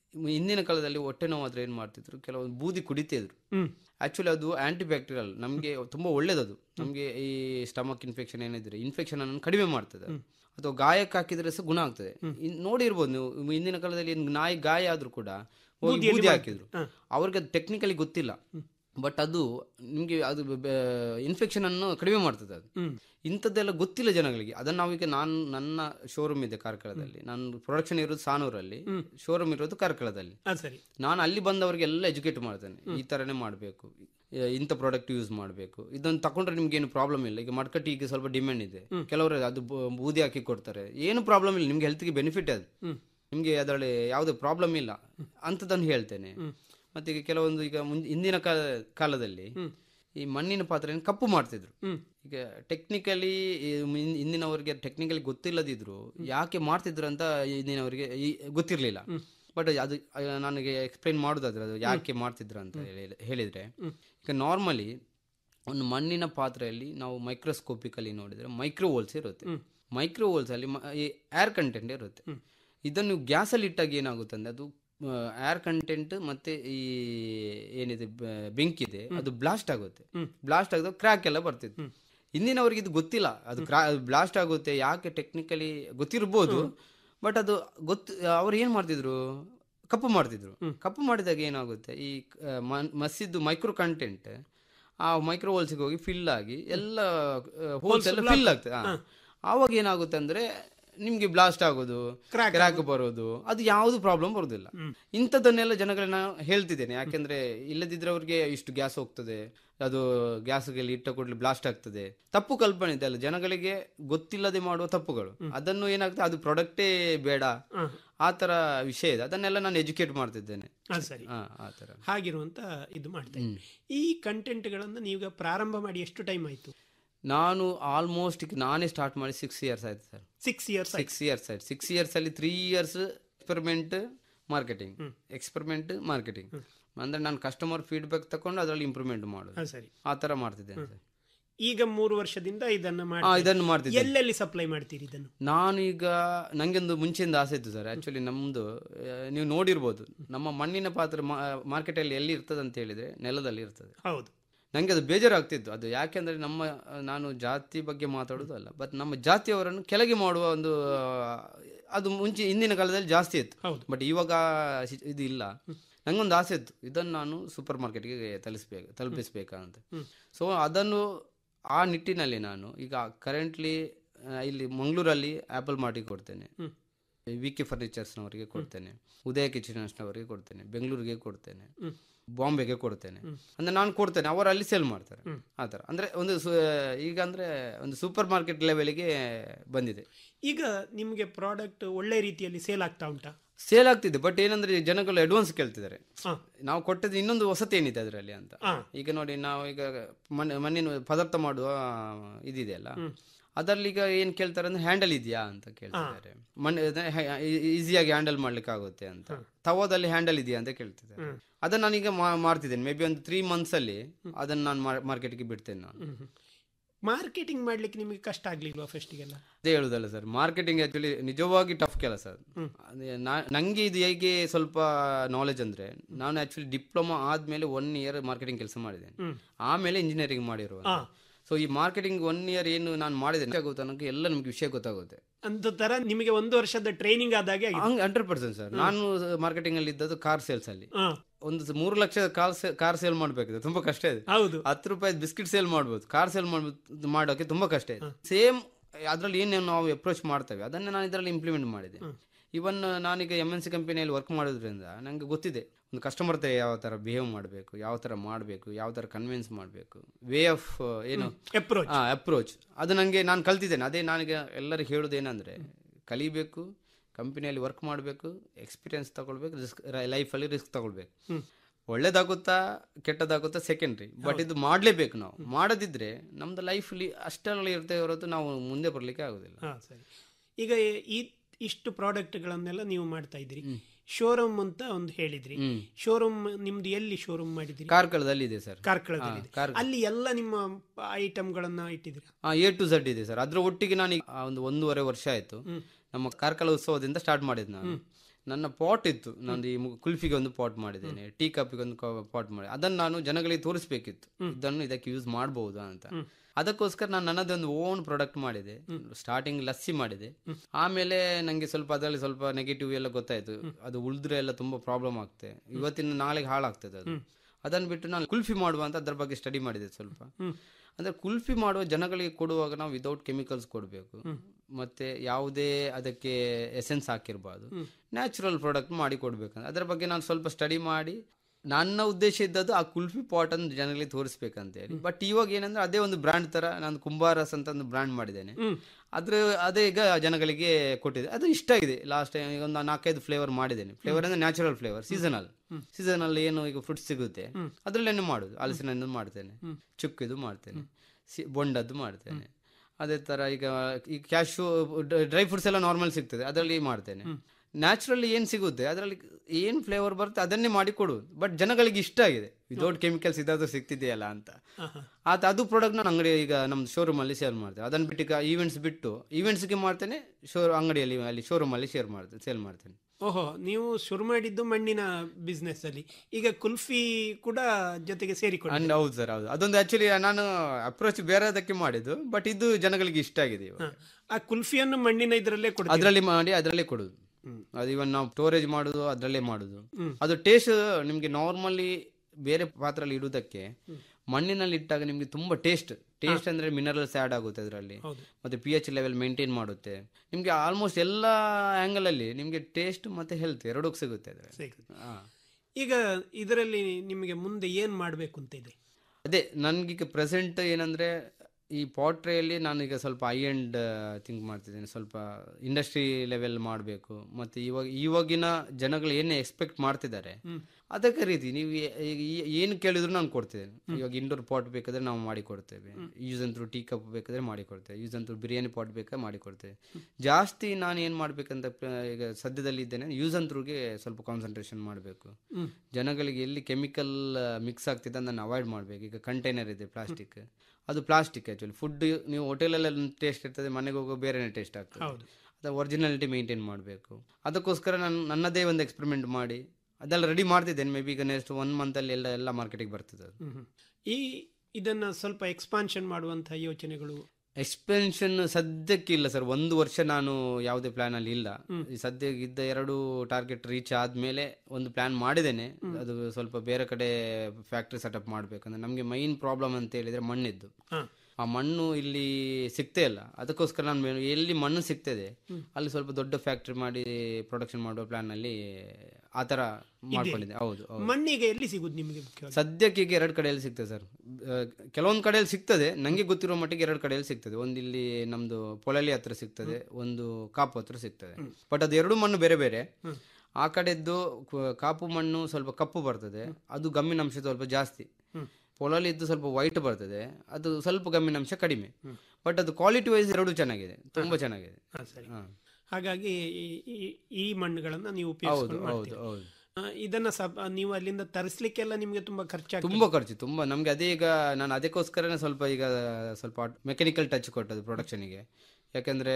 ಹಿಂದಿನ ಕಾಲದಲ್ಲಿ ಹೊಟ್ಟೆ ನೋವಾದ್ರೆ ಏನು ಮಾಡ್ತಿದ್ರು ಕೆಲವೊಂದು ಬೂದಿ ಕುಡಿತಿದ್ರು ಹ್ಮ್ ಆಕ್ಚುಲಿ ಅದು ಆಂಟಿ ಬ್ಯಾಕ್ಟೀರಿಯಲ್ ನಮಗೆ ತುಂಬಾ ಒಳ್ಳೇದದು ನಮಗೆ ಈ ಸ್ಟಮಕ್ ಇನ್ಫೆಕ್ಷನ್ ಏನಿದ್ರೆ ಇನ್ಫೆಕ್ಷನ್ ಅನ್ನು ಕಡಿಮೆ ಮಾಡ್ತದೆ ಅದು. ಅಥವಾ ಗಾಯಕ್ಕೆ ಹಾಕಿದ್ರೆ ಸಹ ಗುಣ ಆಗ್ತದೆ ಇನ್ ನೋಡಿರ್ಬೋದು ನೀವು ಹಿಂದಿನ ಕಾಲದಲ್ಲಿ ಏನ್ ನಾಯಿ ಗಾಯ ಆದ್ರೂ ಕೂಡ ಹೋಗಿ ಬೂದಿಯಲ್ಲಿ ಬೂದಿ ಮಾಡ್ತಿದ್ರು. ಹಾಕಿದ್ರು ಅವ್ರಿಗೆ ಟೆಕ್ನಿಕಲಿ ಗೊತ್ತಿಲ್ಲ ಬಟ್ ಅದು ನಿಮಗೆ ಅದು ಇನ್ಫೆಕ್ಷನ್ ಅನ್ನು ಕಡಿಮೆ ಮಾಡ್ತದೆ ಅದು ಹ್ಮ್ ಇಂಥದ್ದೆಲ್ಲ ಗೊತ್ತಿಲ್ಲ ಜನಗಳಿಗೆ ಅದನ್ನ ನಾವೀಗ ನಾನು ನನ್ನ ಶೋರೂಮ್ ಇದೆ ಕಾರ್ಕಳದಲ್ಲಿ ನಾನು ಪ್ರೊಡಕ್ಷನ್ ಇರೋದು ಸಾನೂರಲ್ಲಿ ಶೋರೂಮ್ ಇರೋದು ಕಾರ್ಕಳದಲ್ಲಿ ಅದು ಸರಿ ನಾನು ಅಲ್ಲಿ ಬಂದವರಿಗೆಲ್ಲ ಎಜುಕೇಟ್ ಮಾಡ್ತೇನೆ ಈ ಥರನೇ ಮಾಡಬೇಕು ಇಂಥ ಪ್ರಾಡಕ್ಟ್ ಯೂಸ್ ಮಾಡಬೇಕು ಇದನ್ನು ತಗೊಂಡ್ರೆ ನಿಮ್ಗೆ ಏನು ಪ್ರಾಬ್ಲಮ್ ಇಲ್ಲ ಈಗ ಮಡ್ಕಟ್ಟಿ ಈಗ ಸ್ವಲ್ಪ ಡಿಮ್ಯಾಂಡ್ ಇದೆ ಕೆಲವರು ಅದು ಬೂ- ಬೂದಿ ಹಾಕಿ ಕೊಡ್ತಾರೆ ಏನು ಪ್ರಾಬ್ಲಮ್ ಇಲ್ಲ ನಿಮ್ಗೆ ಹೆಲ್ತ್ಗೆ ಬೆನಿಫಿಟ್ ಅದು ನಿಮಗೆ ಅದರಲ್ಲಿ ಯಾವುದೇ ಪ್ರಾಬ್ಲಮ್ ಇಲ್ಲ ಅಂಥದ್ದನ್ನು ಹೇಳ್ತೇನೆ ಮತ್ತೆ ಈಗ ಕೆಲವೊಂದು ಈಗ ಮುಂದ್- ಹಿಂದಿನ ಕಾಲ ಕಾಲದಲ್ಲಿ ಈ ಮಣ್ಣಿನ ಪಾತ್ರೆಯನ್ನು ಕಪ್ಪು ಮಾಡ್ತಿದ್ರು ಈಗ ಟೆಕ್ನಿಕಲಿ ಹಿಂದಿನವರಿಗೆ ಟೆಕ್ನಿಕಲಿ ಗೊತ್ತಿಲ್ಲದಿದ್ರು ಯಾಕೆ ಮಾಡ್ತಿದ್ರು ಅಂತ ಹಿಂದಿನವರಿಗೆ ಈ- ಗೊತ್ತಿರ್ಲಿಲ್ಲ ಬಟ್ ಅದು ಆ, ನನಗೆ ಎಕ್ಸ್ಪ್ಲೈನ್ ಮಾಡೋದಾದ್ರೆ ಅದು ಯಾಕೆ ಮಾಡ್ತಿದ್ರು ಅಂತ ಹೇಳಿ ಹೇಳಿದ್ರೆ ಈಗ ನಾರ್ಮಲಿ ಒಂದು ಮಣ್ಣಿನ ಪಾತ್ರೆಯಲ್ಲಿ ನಾವು ಮೈಕ್ರೋಸ್ಕೋಪಿಕಲಿ ನೋಡಿದ್ರೆ ಮೈಕ್ರೋ ಹೋಲ್ಸ್ ಇರುತ್ತೆ ಮೈಕ್ರೋ ಹೋಲ್ಸ್ ಅಲ್ಲಿ ಮ- ಈ ಏರ್ ಕಂಟೆಂಟ್ ಇರುತ್ತೆ ಇದನ್ನು ಗ್ಯಾಸಲ್ಲಿ ಇಟ್ಟಾಗ ಏನಾಗುತ್ತೆ ಅಂದ್ರೆ ಅದು ಏರ್ ಕಂಟೆಂಟ್ ಮತ್ತೆ ಈ ಏನಿದೆ ಬ- ಬೆಂಕಿ ಇದೆ ಅದು ಬ್ಲಾಸ್ಟ್ ಆಗುತ್ತೆ ಬ್ಲಾಸ್ಟ್ ಆಗಿದಾಗ ಕ್ರ್ಯಾಕ್ ಎಲ್ಲ ಬರ್ತಿತ್ತು ಹಿಂದಿನವರಿಗೆ ಇದು ಗೊತ್ತಿಲ್ಲ ಅದು ಕ್ರಾ ಬ್ಲಾಸ್ಟ್ ಆಗುತ್ತೆ ಯಾಕೆ ಟೆಕ್ನಿಕಲಿ ಗೊತ್ತಿರ್ಬೋದು ಬಟ್ ಅದು ಗೊತ್ತು ಅವ್ರು ಏನ್ ಮಾಡ್ತಿದ್ರು ಕಪ್ಪು ಮಾಡ್ತಿದ್ರು ಕಪ್ಪು ಮಾಡಿದಾಗ ಏನಾಗುತ್ತೆ ಈ ಆ, ಮ- ಮಸಿದ್ದು ಮೈಕ್ರೋ ಕಂಟೆಂಟ್ ಆ ಮೈಕ್ರೋ ಹೋಲ್ಸ್ಗೆ ಹೋಗಿ ಫಿಲ್ ಆಗಿ ಎಲ್ಲ ಹೋಲ್ಸ್ ಎಲ್ಲ ಫಿಲ್ ಆಗ್ತದೆ ಹಾ. ಆವಾಗ ಏನಾಗುತ್ತೆ ಅಂದ್ರೆ ನಿಮ್ಗೆ ಬ್ಲಾಸ್ಟ್ ಆಗೋದು ಕ್ರ್ಯಾಕ್ ಬರೋದು ಅದು ಯಾವುದು ಪ್ರಾಬ್ಲಮ್ ಬರೋದಿಲ್ಲ ಇಂಥದ್ದನ್ನೆಲ್ಲ ಜನಗಳನ್ನ ಹೇಳ್ತಿದ್ದೇನೆ ಯಾಕೆಂದ್ರೆ ಇಲ್ಲದಿದ್ರೆ ಅವ್ರಿಗೆ ಇಷ್ಟು ಗ್ಯಾಸ್ ಹೋಗ್ತದೆ ಅದು ಗ್ಯಾಸ್ಗೆ ಇಟ್ಟ ಕೂಡಲೇ ಬ್ಲಾಸ್ಟ್ ಆಗ್ತದೆ ತಪ್ಪು ಕಲ್ಪನೆ ಇದೆ ಅಲ್ಲ ಜನಗಳಿಗೆ ಗೊತ್ತಿಲ್ಲದೆ ಮಾಡುವ ತಪ್ಪುಗಳು ಅದನ್ನು ಏನಾಗ್ತದೆ ಅದು ಪ್ರಾಡಕ್ಟೇ ಬೇಡ ಆ ತರ ವಿಷಯ ಇದೆ ಅದನ್ನೆಲ್ಲ ನಾನು ಎಜುಕೇಟ್ ಮಾಡ್ತಿದ್ದೇನೆ ಅದು ಸರಿ ಹಾ ಆ ತರ ಹಾಗಿರುವಂತ ಇದು ಮಾಡ್ತಾ ಇದ್ದೀವಿ. ಈ ಕಂಟೆಂಟ್ಗಳನ್ನು ನೀವೀಗ ಪ್ರಾರಂಭ ಮಾಡಿ ಎಷ್ಟು ಟೈಮ್ ಆಯ್ತು ನಾನು ಆಲ್ಮೋಸ್ಟ್ ಈಗ ನಾನೇ ಸ್ಟಾರ್ಟ್ ಮಾಡಿ ಸಿಕ್ಸ್ ಇಯರ್ಸ್ ಆಯ್ತು sir six years six years ಆಯ್ತು ಸಿಕ್ಸ್ ಇಯರ್ಸ್ ಅಲ್ಲಿ three years experiment marketing experiment marketing ಅಂದ್ರೆ ನಾನು ಕಸ್ಟಮರ್ ಫೀಡ್ಬ್ಯಾಕ್ ತಕೊಂಡು ಅದರಲ್ಲಿ ಇಂಪ್ರೂವ್ಮೆಂಟ್ ಮಾಡೋದು ಅದು ಸರಿ ಆ ತರ ಮಾಡ್ತಿದ್ದೇನೆ ಸರ್ ಈಗ ಮೂರು ವರ್ಷದಿಂದ ಇದನ್ನ ಹಾ, ಮಾಡಿ ಇದನ್ನು ಮಾಡ್ತಿದ್ದೇನೆ ಎಲ್ಲೆಲ್ಲಿ ಸಪ್ಲೈ ಮಾಡ್ತೀರಿ ಇದನ್ನು ನಾನು ಈಗ ನಂಗೊಂದು ಮುಂಚೆಯಿಂದ ಆಸೆ ಇತ್ತು ಸರ್ ಆಕ್ಚುಲಿ ನಮ್ದು ಆ, ನೀವು ನೋಡಿರ್ಬೋದು ನಮ್ಮ ಮಣ್ಣಿನ ಪಾತ್ರೆ ಮಾರ್ಕೆಟಲ್ಲಿ ಎಲ್ಲಿ ಇರ್ತದೆ ಅಂತ ಹೇಳಿದ್ರೆ ನೆಲದಲ್ಲಿ ಇರ್ತದೆ ಹೌದು ನನಗೆ ಅದು ಬೇಜಾರಾಗ್ತಿತ್ತು ಅದು ಯಾಕೆಂದ್ರೆ ನಮ್ಮ ಆ, ನಾನು ಜಾತಿ ಬಗ್ಗೆ ಮಾತಾಡೋದು ಅಲ್ಲ ಬಟ್ ನಮ್ಮ ಜಾತಿಯವರನ್ನು ಕೆಳಗೆ ಮಾಡುವ ಒಂದು ಆ, ಅದು ಮುಂಚೆ ಹಿಂದಿನ ಕಾಲದಲ್ಲಿ ಜಾಸ್ತಿ ಇತ್ತು ಹೌದು. ಬಟ್ ಇವಾಗ ಶಿ- ಇದು ಇಲ್ಲ ನಂಗೊಂದು ಆಸೆ ಇತ್ತು ಇದನ್ನು ನಾನು ಸೂಪರ್ ಮಾರ್ಕೆಟ್ಗೆ ತಲುಪಿಸ್ಬೇಕು ತಲುಪಿಸ್ಬೇಕಂತ ಸೊ ಅದನ್ನು ಆ ನಿಟ್ಟಿನಲ್ಲಿ ನಾನು ಈಗ ಕರೆಂಟ್ಲಿ ಇಲ್ಲಿ ಮಂಗಳೂರಲ್ಲಿ ಆಪಲ್ ಮಾರ್ಟಿಗೆ ಕೊಡ್ತೇನೆ ವಿ ಕೆ ಫರ್ನಿಚರ್ಸ್ನವರಿಗೆ ಕೊಡ್ತೇನೆ ಉದಯ ಕಿಚನ್ಸ್ನವರಿಗೆ ಕೊಡ್ತೇನೆ ಬೆಂಗಳೂರಿಗೆ ಕೊಡ್ತೇನೆ ಬಾಂಬೆಗೆ ಕೊಡ್ತೇನೆ ಅಂದ್ರೆ ನಾನು ಕೊಡ್ತೇನೆ ಅವರು ಅಲ್ಲಿ ಸೇಲ್ ಮಾಡ್ತಾರೆ ಆ ಥರ ಅಂದ್ರೆ ಒಂದು ಸು- ಈಗ ಅಂದ್ರೆ ಒಂದು ಸೂಪರ್ ಮಾರ್ಕೆಟ್ ಲೆವೆಲ್ಗೆ ಬಂದಿದೆ ಈಗ ನಿಮಗೆ ಪ್ರಾಡಕ್ಟ್ ಒಳ್ಳೆ ರೀತಿಯಲ್ಲಿ ಸೇಲ್ ಆಗ್ತಾ ಉಂಟಾ ಸೇಲ್ ಆಗ್ತಿದೆ ಬಟ್ ಏನಂದ್ರೆ ಜನಗಳು ಅಡ್ವಾನ್ಸ್ ಕೇಳ್ತಿದ್ದಾರೆ ಹಾ. ನಾವು ಕೊಟ್ಟದ್ದು ಇನ್ನೊಂದು ಹೊಸತು ಏನಿದೆ ಅದರಲ್ಲಿ ಅಂತ ಹಾ. ಈಗ ನೋಡಿ ನಾವು ಈಗ ಮಣ್ಣು ಮಣ್ಣಿನ ಪದಾರ್ಥ ಮಾಡುವ ಇದಿದೆಯಲ್ಲ ಅದರಲ್ಲಿ ಈಗ ಏನ್ ಕೇಳ್ತಾರೆ ಅಂದ್ರೆ ಹ್ಯಾಂಡಲ್ ಇದೆಯಾ ಅಂತ ಕೇಳ್ತಿದ್ದಾರೆ ಮಣ್ಣು ಈಸಿಯಾಗಿ ಹ್ಯಾಂಡಲ್ ಮಾಡ್ಲಿಕ್ಕೆ ಆಗುತ್ತೆ ಅಂತ ತವಾದಲ್ಲಿ ಹ್ಯಾಂಡಲ್ ಇದೆಯಾ ಅಂತ ಕೇಳ್ತಿದ್ದಾರೆ ಅದನ್ನ ನಾನೀಗ ಮಾ- ಮಾಡ್ತಿದ್ದೇನೆ ಮೇ ಬಿ ಒಂದು ತ್ರೀ ಮಂತ್ಸ್ ಅಲ್ಲಿ ಅದನ್ನ ನಾನು ಮಾರ್ಕೆಟ್ಗೆ ಬಿಡ್ತೇನೆ ನಾನು ಮಾರ್ಕೆಟಿಂಗ್ ಮಾಡ್ಲಿಕ್ಕೆ ನಿಮಗೆ ಕಷ್ಟ ಆಗ್ಲಿಲ್ವಾ ಫಸ್ಟಿಗೆಲ್ಲ ಅದೇ ಹೇಳುದಲ್ಲ ಸರ್ ಮಾರ್ಕೆಟಿಂಗ್ ಆಕ್ಚುಲಿ ನಿಜವಾಗಿ ಟಫ್ ಕೆಲಸ ಅದು ಅದೇ ನಾ- ನಂಗೆ ಇದು ಹೇಗೆ ಸ್ವಲ್ಪ ನಾಲೆಜ್ ಅಂದ್ರೆ ನಾನು ಆಕ್ಚುಲಿ ಡಿಪ್ಲೊಮಾ ಆದ್ಮೇಲೆ ಒನ್ ಇಯರ್ ಮಾರ್ಕೆಟಿಂಗ್ ಕೆಲಸ ಮಾಡಿದ್ದೇನೆ ಆಮೇಲೆ ಇಂಜಿನಿಯರಿಂಗ್ ಮಾಡಿರುವ ಸೊ ಈ ಮಾರ್ಕೆಟಿಂಗ್ ಒನ್ ಇಯರ್ ಏನು ನಾನು ಮಾಡಿದ್ದೇನೆ ಆಗುತ್ತೆ ನನಗೆ ಎಲ್ಲ ನಮ್ಗೆ ವಿಷಯ ಗೊತ್ತಾಗುತ್ತೆ ಅಂತ ತರ ನಿಮಗೆ ಒಂದು ವರ್ಷದ ಟ್ರೈನಿಂಗ್ ಆದಾಗೆ ಆಗಿದೆ. ಹಂಗೆ ಹಂಡ್ರೆಡ್ ಪರ್ಸೆಂಟ್ ಸರ್ ನಾನು ಮಾರ್ಕೆಟಿಂಗ್ ಅಲ್ಲಿ ಇದ್ದದ್ದು ಕಾರ್ ಸೇಲ್ಸ್ ಅಲ್ಲಿ ಹಾ, ಒಂದು ಸ- ಮೂರು ಲಕ್ಷ ಕಾರ್ ಕಾರ್ ಸೇಲ್ ಮಾಡಬೇಕಿದೆ ತುಂಬಾ ಕಷ್ಟ ಇದೆ ಹೌದು ಹತ್ತು ರೂಪಾಯಿ ಬಿಸ್ಕಿಟ್ ಸೇಲ್ ಮಾಡ್ಬೋದು ಕಾರ್ ಸೇಲ್ ಮಾಡ್ಬೋದು ಮಾಡೋಕೆ ತುಂಬಾ ಕಷ್ಟ ಇದೆ ಸೇಮ್ ಅದ್ರಲ್ಲಿ ಏನೇನು ನಾವು ಅಪ್ರೋಚ್ ಮಾಡ್ತೇವೆ ಅದನ್ನೇ ನಾನು ಇದರಲ್ಲಿ ಇಂಪ್ಲಿಮೆಂಟ್ ಮಾಡಿದೆ ಇವನ್ ನಾನೀಗ ಎಮ್ ಎನ್ ಸಿ ಕಂಪನಿಯಲ್ಲಿ ವರ್ಕ್ ಮಾಡೋದ್ರಿಂದ ನಂಗೆ ಗೊತ್ತಿದೆ ಒಂದು ಕಸ್ಟಮರ್ ಹತ್ರ ಯಾವ ತರ ಬಿಹೇವ್ ಮಾಡಬೇಕು ಯಾವ ತರ ಮಾಡಬೇಕು ಯಾವ ತರ ಕನ್ವಿನ್ಸ್ ಮಾಡಬೇಕು ವೇ ಆಫ್ ಏನು ಅಪ್ರೋಚ್ ಅಪ್ರೋಚ್ ಅದು ನನಗೆ ನಾನು ಕಲ್ತಿದ್ದೇನೆ ಅದೇ ನನಗೆ ಎಲ್ಲರಿಗೆ ಹೇಳೋದೇನೆಂದ್ರೆ ಕಲಿಬೇಕು ಕಂಪನಿಯಲ್ಲಿ ವರ್ಕ್ ಮಾಡಬೇಕು ಎಕ್ಸ್ಪೀರಿಯನ್ಸ್ ತಗೊಳ್ಬೇಕು ರಿಸ್ಕ್ ಲೈಫಲ್ಲಿ ರಿಸ್ಕ್ ತಗೊಳ್ಬೇಕು ಒಳ್ಳೇದಾಗುತ್ತಾ ಕೆಟ್ಟದಾಗುತ್ತಾ ಸೆಕೆಂಡ್ರಿ ಬಟ್ ಇದು ಮಾಡಲೇಬೇಕು ನಾವು ಮಾಡದಿದ್ರೆ ನಮ್ದು ಲೈಫಲ್ಲಿ ಅಷ್ಟರಲ್ಲಿ ಇರ್ತೇವೆ ಹೊರತು ನಾವು ಮುಂದೆ ಬರಲಿಕ್ಕೆ ಆಗೋದಿಲ್ಲ ಹಾ ಸರಿ ಈಗ ಈ ಇಷ್ಟು ಪ್ರಾಡಕ್ಟ್ಗಳನ್ನೆಲ್ಲ ನೀವು ಮಾಡ್ತಾ ಇದ್ರಿ ಶೋರೂಮ್ ಅಂತ ಒಂದು ಹೇಳಿದ್ರಿ ಶೋರೂಮ್ ನಿಮ್ದು ಎಲ್ಲಿ ಶೋರೂಮ್ ಮಾಡಿದ್ರಿ ಕಾರ್ಕಳದಲ್ಲಿ ಇದೆ ಸರ್ ಕಾರ್ಕಳದಲ್ಲಿ ಹಾ, ಕಾರ್ಕಳ. ಅಲ್ಲಿ ಎಲ್ಲ ನಿಮ್ಮ ಐಟಮ್ಗಳನ್ನ ಇಟ್ಟಿದ್ದೀರಾ ಎ ಟು ಝಡ್ ಇದೆ ಸರ್ ಅದ್ರ ಒಟ್ಟಿಗೆ ನಾನು ಈಗ ಒಂದು ಒಂದೂವರೆ ವರ್ಷ ಆಯ್ತು ನಮ್ಮ ಕಾರ್ಕಳ ಉತ್ಸವದಿಂದ ಸ್ಟಾರ್ಟ್ ಮಾಡಿದ್ ನಾನು ನನ್ನ ಪಾಟ್ ಇತ್ತು ನಂದು ಈ ಮು- ಕುಲ್ಫಿಗೆ ಒಂದು ಪಾಟ್ ಮಾಡಿದ್ದೇನೆ ಟೀ ಕಪ್ಪಿಗೆ ಒಂದು ಪಾಟ್ ಮಾಡಿ ಅದನ್ನು ನಾನು ಜನಗಳಿಗೆ ತೋರಿಸ್ಬೇಕಿತ್ತು ಇದನ್ನು ಇದಕ್ಕೆ ಯೂಸ್ ಮಾಡಬಹುದು ಅಂತ ಅದಕ್ಕೋಸ್ಕರ ನಾನು ನನ್ನದೊಂದು ಓನ್ ಪ್ರಾಡಕ್ಟ್ ಮಾಡಿದೆ ಸ್ಟಾರ್ಟಿಂಗ್ ಲಸ್ಸಿ ಮಾಡಿದೆ ಆಮೇಲೆ ನಂಗೆ ಸ್ವಲ್ಪ ಅದರಲ್ಲಿ ಸ್ವಲ್ಪ ನೆಗೆಟಿವ್ ಎಲ್ಲ ಗೊತ್ತಾಯ್ತು ಅದು ಉಳಿದ್ರೆ ಎಲ್ಲ ತುಂಬಾ ಪ್ರಾಬ್ಲಮ್ ಆಗ್ತದೆ ಇವತ್ತಿನ ನಾಳೆಗೆ ಹಾಳಾಗ್ತದೆ ಅದು ಅದನ್ನು ಬಿಟ್ಟು ನಾನು ಕುಲ್ಫಿ ಮಾಡುವ ಅಂತ ಅದ್ರ ಬಗ್ಗೆ ಸ್ಟಡಿ ಮಾಡಿದೆ ಸ್ವಲ್ಪ ಅಂದ್ರೆ ಕುಲ್ಫಿ ಮಾಡುವ ಜನಗಳಿಗೆ ಕೊಡುವಾಗ ನಾವು ವಿದೌಟ್ ಕೆಮಿಕಲ್ಸ್ ಕೊಡಬೇಕು ಮತ್ತೆ ಯಾವುದೇ ಅದಕ್ಕೆ ಎಸೆನ್ಸ್ ಹಾಕಿರ್ಬಾರ್ದು ನ್ಯಾಚುರಲ್ ಪ್ರಾಡಕ್ಟ್ ಮಾಡಿ ಕೊಡ್ಬೇಕಂತ ಅದರ ಬಗ್ಗೆ ನಾನು ಸ್ವಲ್ಪ ಸ್ಟಡಿ ಮಾಡಿ ನನ್ನ ಉದ್ದೇಶ ಇದ್ದದ್ದು ಆ ಕುಲ್ಫಿ ಪಾಟ್ ಅನ್ನು ಜನಗಳಿಗೆ ತೋರಿಸ್ಬೇಕಂತ ಹೇಳಿ ಬಟ್ ಇವಾಗ ಏನಂದ್ರೆ ಅದೇ ಒಂದು ಬ್ರ್ಯಾಂಡ್ ತರ ನಾನು ಕುಂಬಾರಸ್ ಅಂತ ಒಂದು ಬ್ರ್ಯಾಂಡ್ ಮಾಡಿದ್ದೇನೆ ಅದ್ರ ಅದೇ ಈಗ ಜನಗಳಿಗೆ ಕೊಟ್ಟಿದೆ ಅದು ಇಷ್ಟ ಆಗಿದೆ ಲಾಸ್ಟ್ ಟೈಮ್ ಈಗ ಒಂದು ನಾಲ್ಕೈದು ಫ್ಲೇವರ್ ಮಾಡಿದ್ದೇನೆ ಫ್ಲೇವರ್ ಅಂದ್ರೆ ನ್ಯಾಚುರಲ್ ಫ್ಲೇವರ್ ಸೀಸನಲ್ ಸೀಸನಲ್ ಏನು ಈಗ ಫ್ರೂಟ್ಸ್ ಸಿಗುತ್ತೆ ಅದ್ರಲ್ಲೇನು ಮಾಡುದು ಹಲಸಿನ ಹಣ್ಣು ಮಾಡ್ತೇನೆ ಚುಕ್ಕಿದು ಮಾಡ್ತೇನೆ ಸಿ ಬೊಂಡದ್ದು ಮಾಡ್ತೇನೆ ಅದೇ ತರ ಈಗ ಈ ಕ್ಯಾಶು ಡ್ರೈ ಫ್ರೂಟ್ಸ್ ಎಲ್ಲ ನಾರ್ಮಲ್ ಸಿಗ್ತದೆ ಅದರಲ್ಲಿ ಮಾಡ್ತೇನೆ ನ್ಯಾಚುರಲಿ ಏನು ಸಿಗುತ್ತೆ ಅದರಲ್ಲಿ ಏನು ಫ್ಲೇವರ್ ಬರುತ್ತೆ ಅದನ್ನೇ ಮಾಡಿ ಕೊಡುವುದು ಬಟ್ ಜನಗಳಿಗೆ ಇಷ್ಟ ಆಗಿದೆ ವಿದೌಟ್ ಕೆಮಿಕಲ್ಸ್ ಇದಾದ್ರೂ ಸಿಗ್ತಿದೆಯಲ್ಲ ಅಂತ ಆತ ಅದು ಪ್ರಾಡಕ್ಟ್ ನಾನು ಅಂಗಡಿ ಈಗ ನಮ್ಮ ಶೋರೂಮ್ ಅಲ್ಲಿ ಶೇರ್ ಮಾಡ್ತೇನೆ ಅದನ್ನ ಬಿಟ್ಟು ಈಗ ಈವೆಂಟ್ಸ್ ಬಿಟ್ಟು ಈವೆಂಟ್ಸ್ಗೆ ಮಾಡ್ತೇನೆ ಶೋ ಅಂಗಡಿಯಲ್ಲಿ ಅಲ್ಲಿ ಶೋರೂಮ್ ಅಲ್ಲಿ ಶೇರ್ ಮಾಡ್ತೇನೆ ಸೇಲ್ ಮಾಡ್ತೇನೆ ಓಹೋ ನೀವು ಶುರು ಮಾಡಿದ್ದು ಮಣ್ಣಿನ ಬಿಸ್ನೆಸ್ ಅಲ್ಲಿ ಈಗ ಕುಲ್ಫಿ ಕೂಡ ಜೊತೆಗೆ ಸೇರಿಕೊಂಡು ಅಂಡ್ ಹೌದು ಸರ್ ಹೌದು ಅದೊಂದು ಆಕ್ಚುಲಿ ನಾನು ಅಪ್ರೋಚ್ ಬೇರೆದಕ್ಕೆ ಮಾಡಿದ್ದು ಬಟ್ ಇದು ಜನಗಳಿಗೆ ಇಷ್ಟ ಆಗಿದೆ ಇವಾಗ ಆ ಕುಲ್ಫಿಯನ್ನು ಮಣ್ಣಿನ ಇದರಲ್ಲೇ ಕೊಡ್ತೀರಾ ಅದರಲ್ಲಿ ಮಾಡಿ ಅದರಲ್ಲೇ ಕೊಡುದು ಅದು ಇವನ್ ನಾವು ಸ್ಟೋರೇಜ್ ಮಾಡುದು ಅದರಲ್ಲೇ ಮಾಡುದು ಅದು ಟೇಸ್ಟ್ ನಿಮ್ಗೆ ನಾರ್ಮಲಿ ಬೇರೆ ಪಾತ್ರೆಯಲ್ಲಿ ಇಡುವುದಕ್ಕೆ ಮಣ್ಣಿನಲ್ಲಿ ಇಟ್ಟಾಗ ನಿಮ್ಗೆ ತುಂಬಾ ಟೇಸ್ಟ್ ಟೇಸ್ಟ್ ಅಂದ್ರೆ ಮಿನರಲ್ಸ್ ಆಡ್ ಆಗುತ್ತೆ ಅದರಲ್ಲಿ ಮತ್ತೆ ಪಿ ಎಚ್ ಲೆವೆಲ್ ಮೇಂಟೈನ್ ಮಾಡುತ್ತೆ ನಿಮ್ಗೆ ಆಲ್ಮೋಸ್ಟ್ ಎಲ್ಲ ಆಂಗಲ್ ಅಲ್ಲಿ ನಿಮ್ಗೆ ಟೇಸ್ಟ್ ಮತ್ತೆ ಹೆಲ್ತ್ ಎರಡೂ ಸಿಗುತ್ತೆ ಅದರಲ್ಲಿ ಸಿಗುತ್ತೆ. ಹಾ. ಈಗ ಇದರಲ್ಲಿ ನಿಮಗೆ ಮುಂದೆ ಏನ್ ಮಾಡಬೇಕು ಅಂತ ಇದೆ ಅದೇ ನನ್ಗೀಗ ಪ್ರೆಸೆಂಟ್ ಏನಂದ್ರೆ ಈ ಪಾಟ್ರಿಯಲ್ಲಿ ನಾನು ಈಗ ಸ್ವಲ್ಪ ಐ ಎಂಡ್ ಥಿಂಕ್ ಮಾಡ್ತಿದ್ದೇನೆ ಸ್ವಲ್ಪ ಇಂಡಸ್ಟ್ರಿ ಲೆವೆಲ್ ಮಾಡಬೇಕು ಮತ್ತೆ ಇವಾಗ ಇವಾಗಿನ ಜನಗಳು ಏನು ಎಕ್ಸ್ಪೆಕ್ಟ್ ಮಾಡ್ತಿದ್ದಾರೆ ಅದಕ್ಕೆ ರೀತಿ ನೀವು ಏ- ಈಗ ಈ- ಏನು ಕೇಳಿದ್ರು ನಾನು ಕೊಡ್ತಿದ್ದೇನೆ ಇವಾಗ ಇಂಡೋರ್ ಪಾಟ್ ಬೇಕಾದ್ರೆ ನಾವು ಮಾಡಿ ಕೊಡ್ತೇವೆ ಯೂಸ್ ಅಂತೂ ಟೀ ಕಪ್ ಬೇಕಾದ್ರೆ ಮಾಡಿ ಕೊಡ್ತೇವೆ ಯೂಸ್ ಅಂತೂ ಬಿರಿಯಾನಿ ಪಾಟ್ ಬೇಕಾದ್ರೆ ಮಾಡಿ ಕೊಡ್ತೇವೆ ಜಾಸ್ತಿ ನಾನು ಏನು ಮಾಡ್ಬೇಕಂತ ಪ್ರ- ಈಗ ಸದ್ಯದಲ್ಲಿ ಇದ್ದೇನೆ ಯೂಸ್ ಅಂತ್ರಿಗೆ ಸ್ವಲ್ಪ ಕಾನ್ಸಂಟ್ರೇಷನ್ ಮಾಡಬೇಕು ಜನಗಳಿಗೆ ಎಲ್ಲಿ ಕೆಮಿಕಲ್ ಮಿಕ್ಸ್ ಆಗ್ತಿದೆ ಅದನ್ನು ಅವಾಯ್ಡ್ ಮಾಡಬೇಕು ಈಗ ಕಂಟೈನರ್ ಇದೆ ಪ್ಲಾಸ್ಟಿಕ್ ಅದು ಪ್ಲಾಸ್ಟಿಕ್ ಆ್ಯಕ್ಚುಲಿ ಫುಡ್ ನೀವು ಹೋಟೆಲಲ್ಲಿ ಟೇಸ್ಟ್ ಇರ್ತದೆ ಮನೆಗೆ ಹೋಗೋ ಬೇರೆನೇ ಟೇಸ್ಟ್ ಆಗ್ತದೆ ಅದು ಒರಿಜಿನಾಲಿಟಿ ಮೇಂಟೈನ್ ಮಾಡಬೇಕು ಅದಕ್ಕೋಸ್ಕರ ನಾನು ನನ್ನದೇ ಒಂದು ಎಕ್ಸ್ಪೆರಿಮೆಂಟ್ ಮಾಡಿ ಅದೆಲ್ಲ ರೆಡಿ ಮಾಡ್ತಿದ್ದೇನೆ ಮೇ ಬಿ ಈಗ ನೆಕ್ಸ್ಟ್ ಒನ್ ಮಂತಲ್ಲಿ ಎಲ್ಲ ಎಲ್ಲ ಮಾರ್ಕೆಟಿಗೆ ಬರ್ತದೆ ಅದು ಹ್ಮ್. ಈ ಇದನ್ನ ಸ್ವಲ್ಪ ಎಕ್ಸ್ಪಾನ್ಷನ್ ಮಾಡುವಂತಹ ಯೋಚನೆಗಳು ಎಕ್ಸ್ಪೆನ್ಷನ್ ಸದ್ಯಕ್ಕೆ ಇಲ್ಲ ಸರ್ ಒಂದು ವರ್ಷ ನಾನು ಯಾವುದೇ ಪ್ಲಾನ್ ಅಲ್ಲಿ ಇಲ್ಲ ಈ ಸದ್ಯಕ್ಕೆ ಇದ್ದ ಎರಡು ಟಾರ್ಗೆಟ್ ರೀಚ್ ಆದ್ಮೇಲೆ ಒಂದು ಪ್ಲಾನ್ ಮಾಡಿದ್ದೇನೆ ಅದು ಸ್ವಲ್ಪ ಬೇರೆ ಕಡೆ ಫ್ಯಾಕ್ಟ್ರಿ ಸೆಟಪ್ ಮಾಡ್ಬೇಕಂದ್ರೆ ನಮಗೆ ಮೈನ್ ಪ್ರಾಬ್ಲಮ್ ಅಂತ ಹೇಳಿದ್ರೆ ಮಣ್ಣಿದ್ದು ಆ ಮಣ್ಣು ಇಲ್ಲಿ ಸಿಗ್ತೇ ಇಲ್ಲ ಅದಕ್ಕೋಸ್ಕರ ನಾನು ಮೇ- ಎಲ್ಲಿ ಮಣ್ಣು ಸಿಗ್ತದೆ ಅಲ್ಲಿ ಸ್ವಲ್ಪ ದೊಡ್ಡ ಫ್ಯಾಕ್ಟ್ರಿ ಮಾಡಿ ಪ್ರೊಡಕ್ಷನ್ ಮಾಡುವ ಪ್ಲಾನ್ ಅಲ್ಲಿ ಆ ತರ ಮಾಡ್ಕೊಂಡಿದ್ದೆ ಹೌದು ಹೌದು ಮಣ್ಣಿಗೆ ಎಲ್ಲಿ ಸಿಗುದು ನಿಮಗೆ ಮುಖ್ಯವಾಗಿ ಸದ್ಯಕ್ಕೆ ಈಗ ಎರಡು ಕಡೆಯಲ್ಲಿ ಸಿಗ್ತದೆ ಸರ್ ಕೆಲವೊಂದು ಕಡೆಯಲ್ಲಿ ಸಿಗ್ತದೆ ನಂಗೆ ಗೊತ್ತಿರೋ ಮಟ್ಟಿಗೆ ಎರಡು ಕಡೆಯಲ್ಲಿ ಸಿಗ್ತದೆ ಒಂದು ಇಲ್ಲಿ ನಮ್ದು ಪೊಳಲಿ ಹತ್ರ ಸಿಗ್ತದೆ ಒಂದು ಕಾಪು ಹತ್ರ ಸಿಗ್ತದೆ ಬಟ್ ಅದು ಎರಡು ಮಣ್ಣು ಬೇರೆ ಬೇರೆ ಆ ಕಡೆದ್ದು ಕ- ಕಾಪು ಮಣ್ಣು ಸ್ವಲ್ಪ ಕಪ್ಪು ಬರ್ತದೆ ಅದು ಗಮ್ಮಿನಾಂಶ ಸ್ವಲ್ಪ ಜಾಸ್ತಿ ಪೊಳಲಿದ್ದು ಸ್ವಲ್ಪ ವೈಟ್ ಬರ್ತದೆ ಅದು ಸ್ವಲ್ಪ ಗಮ್ಮಿನಾಂಶ ಕಡಿಮೆ ಬಟ್ ಅದು ಕ್ವಾಲಿಟಿ ವೈಸ್ ಎರಡು ಚೆನ್ನಾಗಿದೆ ತುಂಬಾ ಚೆನ್ನಾಗಿದೆ ಹಾ, ಸರಿ ಹಾ. ಹಾಗಾಗಿ ಈ- ಈ- ಈ ಮಣ್ಣುಗಳನ್ನ ನೀವು ಹೌದು ಉಪಯೋಗಿಸ್ಕೊಂಡು ಹೌದು ಮಾಡ್ತೀರಿ. ಹೌದು ಆ, ಇದನ್ನ ಸಬ್ ನೀವು ಅಲ್ಲಿಂದ ತರಿಸ್ಲಿಕ್ಕೆಲ್ಲ ನಿಮಗೆ ತುಂಬಾ ಖರ್ಚಾಗ್ತದೆ ತುಂಬಾ ಖರ್ಚು ತುಂಬಾ ನಮ್ಗೆ ಅದೇ ಈಗ ನಾನು ಅದಕ್ಕೋಸ್ಕರನೇ ಸ್ವಲ್ಪ ಈಗ ಸ್ವಲ್ಪ ಮೆಕ್ಯಾನಿಕಲ್ ಟಚ್ ಕೊಟ್ಟದ್ದು ಪ್ರೊಡಕ್ಷನ್ಗೆ ಯಾಕಂದ್ರೆ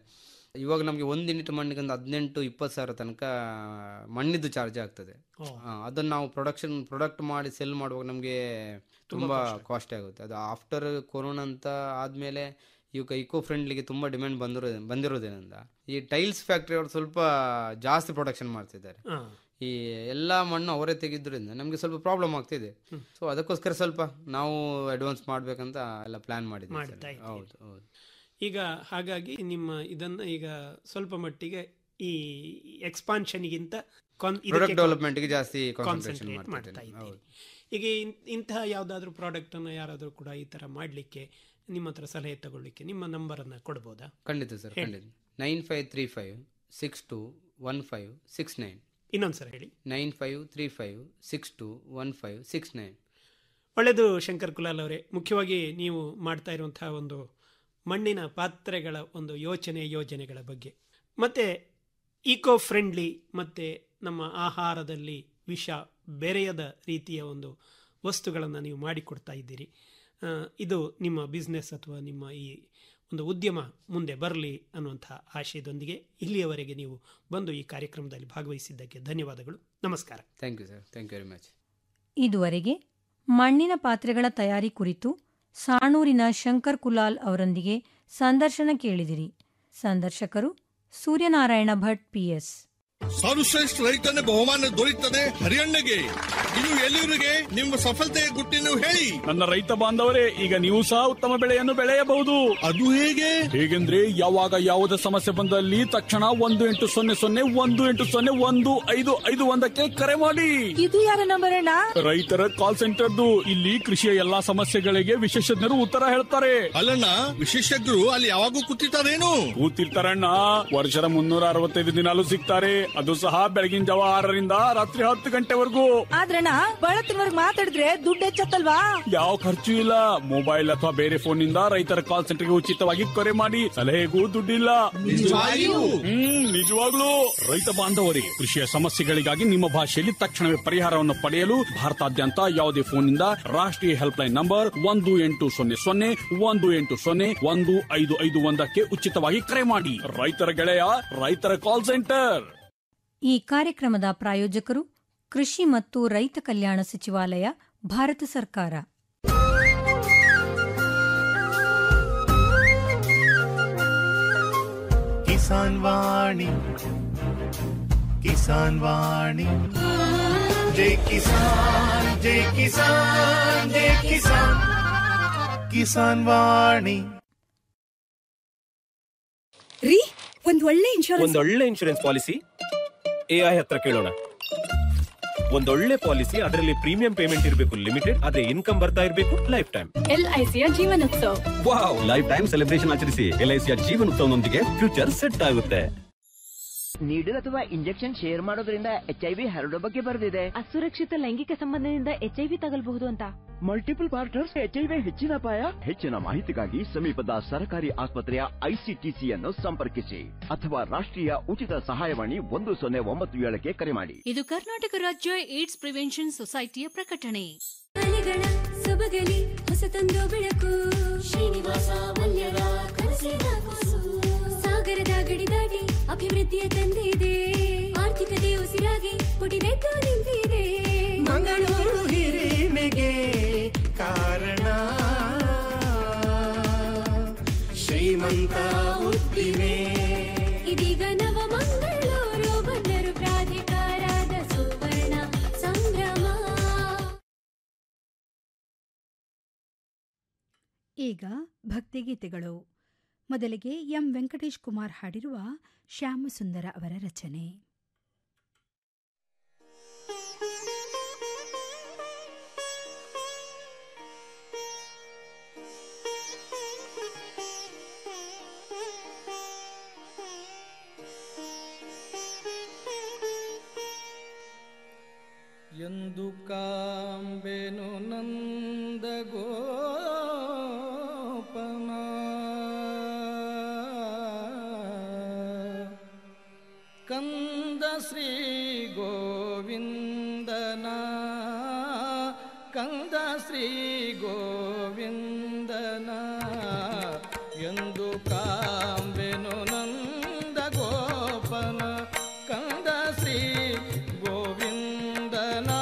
ಇವಾಗ ನಮಗೆ ಒಂದು ಯೂನಿಟ್ ಮಣ್ಣಿಗೆ ಒಂದು ಹದಿನೆಂಟು ಇಪ್ಪತ್ತು ಸಾವಿರ ತನಕ ಮಣ್ಣಿದ್ದು ಚಾರ್ಜ್ ಆಗ್ತದೆ ಆ, ಅದನ್ನ ನಾವು ಪ್ರೊಡಕ್ಷನ್ ಪ್ರಾಡಕ್ಟ್ ಮಾಡಿ ಸೆಲ್ ಮಾಡುವಾಗ ನಮಗೆ ತುಂಬಾ ಕಾಸ್ಟ್ ಆಗುತ್ತೆ ಅದು ಆಫ್ಟರ್ ಕೊರೋನಾ ಅಂತ ಆದ್ಮೇಲೆ ಇವಾಗ ಇಕೋ ಫ್ರೆಂಡ್ಲಿಗೆ ತುಂಬಾ ಡಿಮ್ಯಾಂಡ್ ಬಂದಿರೋ ಬಂದಿರೋದ್ರಿಂದ ಈ ಟೈಲ್ಸ್ ಫ್ಯಾಕ್ಟ್ರಿ ಅವರು ಸ್ವಲ್ಪ ಜಾಸ್ತಿ ಪ್ರೊಡಕ್ಷನ್ ಮಾಡ್ತಿದ್ದಾರೆ ಹಾ. ಈ ಎಲ್ಲ ಮಣ್ಣು ಅವರೇ ತೆಗಿದ್ರಿಂದ ನಮಗೆ ಸ್ವಲ್ಪ ಪ್ರಾಬ್ಲಮ್ ಆಗ್ತಿದೆ ಸೊ ಅದಕ್ಕೋಸ್ಕರ ಸ್ವಲ್ಪ ನಾವು ಅಡ್ವಾನ್ಸ್ ಮಾಡ್ಬೇಕಂತ ಎಲ್ಲ ಪ್ಲಾನ್ ಮಾಡಿದ್ವಿ ಮಾಡ್ತಾ ಸರ್. ಇದ್ದೀರಿ. ಹೌದು ಹೌದು ಈಗ ಹಾಗಾಗಿ ನಿಮ್ಮ ಇದನ್ನ ಈಗ ಸ್ವಲ್ಪ ಮಟ್ಟಿಗೆ ಈ ಎಕ್ಸ್ಪಾನ್ಷನ್ಗಿಂತ ಪ್ರಾಡಕ್ಟ್ ಡೆವಲಪ್ಮೆಂಟ್ಗೆ ಜಾಸ್ತಿ ಕಾನ್ಸಂಟ್ರೇಷನ್ ಕಾನ್ಸಂಟ್ರೇಟ್ ಮಾಡ್ತಾ ಮಾಡ್ತಿದ್ದೇನೆ ಇದ್ದೀರಿ ಹೌದು ಈಗ ಇನ್- ಇಂತಹ ಯಾವುದಾದ್ರೂ ಪ್ರಾಡಕ್ಟ್ ಅನ್ನು ಯಾರಾದರೂ ಕೂಡ ಈ ತರ ಮಾಡಲಿಕ್ಕೆ ನಿಮ್ಮ ಹತ್ರ ಸಲಹೆ ತಗೊಳ್ಳಿಕ್ಕೆ ನಿಮ್ಮ ನಂಬರ್ ಅನ್ನ ಕೊಡ್ಬೋದಾ ಖಂಡಿತ ಸರ್ ಖಂಡಿತ nine five three five six two one five six nine ಇನ್ನೊಂದ್ಸಲ ಹೇಳಿ nine five three five six two one five six nine ಒಳ್ಳೆಯದು ಶಂಕರ್ ಕುಲಾಲ್ ಅವರೇ ಮುಖ್ಯವಾಗಿ ನೀವು ಮಾಡ್ತಾ ಇರುವಂತಹ ಒಂದು ಮಣ್ಣಿನ ಪಾತ್ರೆಗಳ ಒಂದು ಯೋಚನೆ ಯೋಜನೆಗಳ ಬಗ್ಗೆ ಮತ್ತೆ ಈಕೋ ಫ್ರೆಂಡ್ಲಿ ಮತ್ತೆ ನಮ್ಮ ಆಹಾರದಲ್ಲಿ ವಿಷ ಬೆರೆಯದ ರೀತಿಯ ಒಂದು ವಸ್ತುಗಳನ್ನು ನೀವು ಮಾಡಿಕೊಡ್ತಾ ಇದ್ದೀರಿ ಆ, ಇದು ನಿಮ್ಮ ಬಿಸ್ನೆಸ್ ಅಥವಾ ನಿಮ್ಮ ಈ ಒಂದು ಉದ್ಯಮ ಮುಂದೆ ಬರಲಿ ಅನ್ನುವಂಥ ಆಶಯದೊಂದಿಗೆ ಇಲ್ಲಿಯವರೆಗೆ ನೀವು ಬಂದು ಈ ಕಾರ್ಯಕ್ರಮದಲ್ಲಿ ಭಾಗವಹಿಸಿದ್ದಕ್ಕೆ ಧನ್ಯವಾದಗಳು ನಮಸ್ಕಾರ thank you sir thank you very much ಇದುವರೆಗೆ ಮಣ್ಣಿನ ಪಾತ್ರೆಗಳ ತಯಾರಿ ಕುರಿತು ಸಾಣೂರಿನ ಶಂಕರ್ ಕುಲಾಲ್ ಅವರೊಂದಿಗೆ ಸಂದರ್ಶನ ಕೇಳಿದಿರಿ ಸಂದರ್ಶಕರು ಸೂರ್ಯನಾರಾಯಣ ಭಟ್ ಪಿಎಸ್ ಸರ್ವಶ್ರೇಷ್ಠ ರೈತನ ಬಹುಮಾನ ದೊರೆಯುತ್ತದೆ ಹರಿಯಣ್ಣಗೆ ಇನ್ನು ಎಲ್ಲಿವರಿಗೆ ನಿಮ್ಮ ಸಫಲತೆಯ ಗುಟ್ಟಿನ ಹೇಳಿ ನನ್ನ ರೈತ ಬಾಂಧವರೇ ಈಗ ನೀವು ಸಹ ಉತ್ತಮ ಬೆಳೆಯನ್ನು ಬೆಳೆಯಬಹುದು ಅದು ಹೇಗೆ ಹೇಗೆಂದ್ರೆ ಯಾವಾಗ ಯಾವುದೇ ಸಮಸ್ಯೆ ಬಂದಲ್ಲಿ ತಕ್ಷಣ ಒಂದು ಎಂಟು ಸೊನ್ನೆ ಸೊನ್ನೆ ಒಂದು ಎಂಟು ಸೊನ್ನೆ ಒಂದು ಐದು ಐದು ಒಂದಕ್ಕೆ ಕರೆ ಮಾಡಿ ಇದು ಯಾರ ನಂಬರ್ ಅಣ್ಣ ರೈತರ ಕಾಲ್ ಸೆಂಟರ್ದು ಇಲ್ಲಿ ಕೃಷಿಯ ಎಲ್ಲಾ ಸಮಸ್ಯೆಗಳಿಗೆ ವಿಶೇಷಜ್ಞರು ಉತ್ತರ ಹೇಳ್ತಾರೆ ಅಲ್ಲಣ್ಣ ವಿಶೇಷಜ್ಞರು ಅಲ್ಲಿ ಯಾವಾಗೂ ಕೂತಿರ್ತಾರೇನು ಕೂತಿರ್ತಾರಣ್ಣ ವರ್ಷದ ಮುನ್ನೂರ ಅರವತ್ತೈದು ದಿನಾಲು ಸಿಗ್ತಾರೆ ಅದು ಸಹ ಬೆಳಗಿನ ಜಾವ ಆರರಿಂದ ರಾತ್ರಿ ಹತ್ತು ಗಂಟೆವರೆಗೂ ಆದ್ರಣ್ಣ ಬಳತ್ತಿನವರ್ಗ್ ಮಾತಾಡಿದ್ರೆ ದುಡ್ಡು ಹೆಚ್ಚತ್ತಲ್ವಾ ಯಾವ ಖರ್ಚು ಇಲ್ಲ ಮೊಬೈಲ್ ಅಥವಾ ಬೇರೆ ಫೋನ್ ನಿಂದ ರೈತರ ಕಾಲ್ ಸೆಂಟರ್ಗೆ ಉಚಿತವಾಗಿ ಕರೆ ಮಾಡಿ ಸಲಹೆಗೂ ದುಡ್ಡಿಲ್ಲ ನಿಜವಾಗಿಯೂ? ಹ್ಮ್ ನಿಜವಾಗ್ಲೂ ರೈತ ಬಾಂಧವರೇ ಕೃಷಿಯ ಸಮಸ್ಯೆಗಳಿಗಾಗಿ ನಿಮ್ಮ ಭಾಷೆಯಲ್ಲಿ ತಕ್ಷಣವೇ ಪರಿಹಾರವನ್ನು ಪಡೆಯಲು ಭಾರತಾದ್ಯಂತ ಯಾವುದೇ ಫೋನ್ ನಿಂದ ರಾಷ್ಟ್ರೀಯ ಹೆಲ್ಪ್ ಲೈನ್ ನಂಬರ್ ಒಂದು ಎಂಟು ಸೊನ್ನೆ ಸೊನ್ನೆ ಒಂದು ಎಂಟು ಸೊನ್ನೆ ಒಂದು ಐದು ಐದು ಒಂದಕ್ಕೆ ಉಚಿತವಾಗಿ ಕರೆ ಮಾಡಿ ರೈತರ ಗೆಳೆಯ ರೈತರ ಕಾಲ್ ಸೆಂಟರ್ ಈ ಕಾರ್ಯಕ್ರಮದ ಪ್ರಾಯೋಜಕರು ಕೃಷಿ ಮತ್ತು ರೈತ ಕಲ್ಯಾಣ ಸಚಿವಾಲಯ ಭಾರತ ಸರ್ಕಾರ ಕಿಸಾನ್ ವಾಣಿ ಕಿಸಾನ್ ವಾಣಿ ಜೈ ಕಿಸಾನ್ ಜೈ ಕಿಸಾನ್ ಜೈ ಕಿಸಾನ್ ಕಿಸಾನ್ ವಾಣಿ ರೀ ಒಂದ್ ಒಳ್ಳೆ ಇನ್ಶೂರೆನ್ಸ್ ಒಂದೊಳ್ಳೆ ಇನ್ಶೂರೆನ್ಸ್ ಪಾಲಿಸಿ ಎಐ ಹತ್ರ ಕೇಳೋಣ ಒಂದೊಳ್ಳೆ ಪಾಲಿಸಿ ಅದರಲ್ಲಿ ಪ್ರೀಮಿಯಂ ಪೇಮೆಂಟ್ ಇರಬೇಕು ಲಿಮಿಟೆಡ್ ಅದೇ ಇನ್ಕಮ್ ಬರ್ತಾ ಇರಬೇಕು ಲೈಫ್ ಟೈಮ್ ಎಲ್ಐಸಿಯ Jeevan Utsav wow life time celebration ಆಚರಿಸಿ ಎಲ್ಐಸಿಯ ಜೀವನೋತ್ಸವನೊಂದಿಗೆ ಫ್ಯೂಚರ್ ಸೆಟ್ ಆಗುತ್ತೆ ನೀಡಲ್ ಅಥವಾ ಇಂಜೆಕ್ಷನ್ ಶೇರ್ ಮಾಡೋದ್ರಿಂದ ಎಚ್ ಐ ವಿ ಹರಡೋ ಬಗ್ಗೆ ಬರೆದಿದೆ ಅಸುರಕ್ಷಿತ ಲೈಂಗಿಕ ಸಂಬಂಧದಿಂದ ಎಚ್ಐವಿ ತಗಲ್ಬಹುದು ಅಂತ multiple partners H I V ಹೆಚ್ಚಿನ ಅಪಾಯ ಹೆಚ್ಚಿನ ಮಾಹಿತಿಗಾಗಿ ಸಮೀಪದ ಸರ್ಕಾರಿ ಆಸ್ಪತ್ರೆಯ ಐಸಿಟಿಸಿಯನ್ನು ಸಂಪರ್ಕಿಸಿ ಅಥವಾ ರಾಷ್ಟ್ರೀಯ ಉಚಿತ ಸಹಾಯವಾಣಿ ಒಂದು ಸೊನ್ನೆ ಒಂಬತ್ತು ಏಳಕ್ಕೆ ಕರೆ ಮಾಡಿ ಇದು ಕರ್ನಾಟಕ ರಾಜ್ಯ ಏಡ್ಸ್ ಪ್ರಿವೆನ್ಷನ್ ಸೊಸೈಟಿಯ ಪ್ರಕಟಣೆ ಅಲೆಗಳ ಸೊಬಗಲಿ ಹೊಸತೊಂದು ಬೆಳಕು ಶ್ರೀನಿವಾಸ ಮಲ್ಯರ ಕನಸಿನ ಕೂಸು ಸಾಗರದ ಗಡಿ ದಾಟಿ ಅಭಿವೃದ್ಧಿಯ ತಂದಿದೆ ಆರ್ಥಿಕತೆ ಉಸಿರಾಗಿ ಪುಟಿದೆದ್ದು ನಿಂತಿದೆ ಮಂಗಳೂರು ಹಿರಿಮೆಗೆ ಕಾರಣ ಶ್ರೀಮಂತ ಉದ್ದಿಮೆ ಇದೀಗ ನವ ಮಂಗಳೂರು ಬಂದರು ಪ್ರಾಧಿಕಾರದ ಸುವರ್ಣ ಸಂಭ್ರಮ ಈಗ ಭಕ್ತಿಗೀತೆಗಳು ಮೊದಲಿಗೆ ಎಂ ವೆಂಕಟೇಶ್ ಕುಮಾರ್ ಹಾಡಿರುವ ಶ್ಯಾಮಸುಂದರ ಅವರ ರಚನೆ ಎಂದು ಕಾಂಬೆನು ನಂದ ಗೋಪನ ಕಂದ ಶ್ರೀ ಗೋವಿಂದನ ಕಂದ ಶ್ರೀ ಗೋವಿಂದನ ಎಂದು ಕಾಂಬೆನು ನಂದ ಗೋಪನ ಕಂದ ಶ್ರೀ ಗೋವಿಂದನ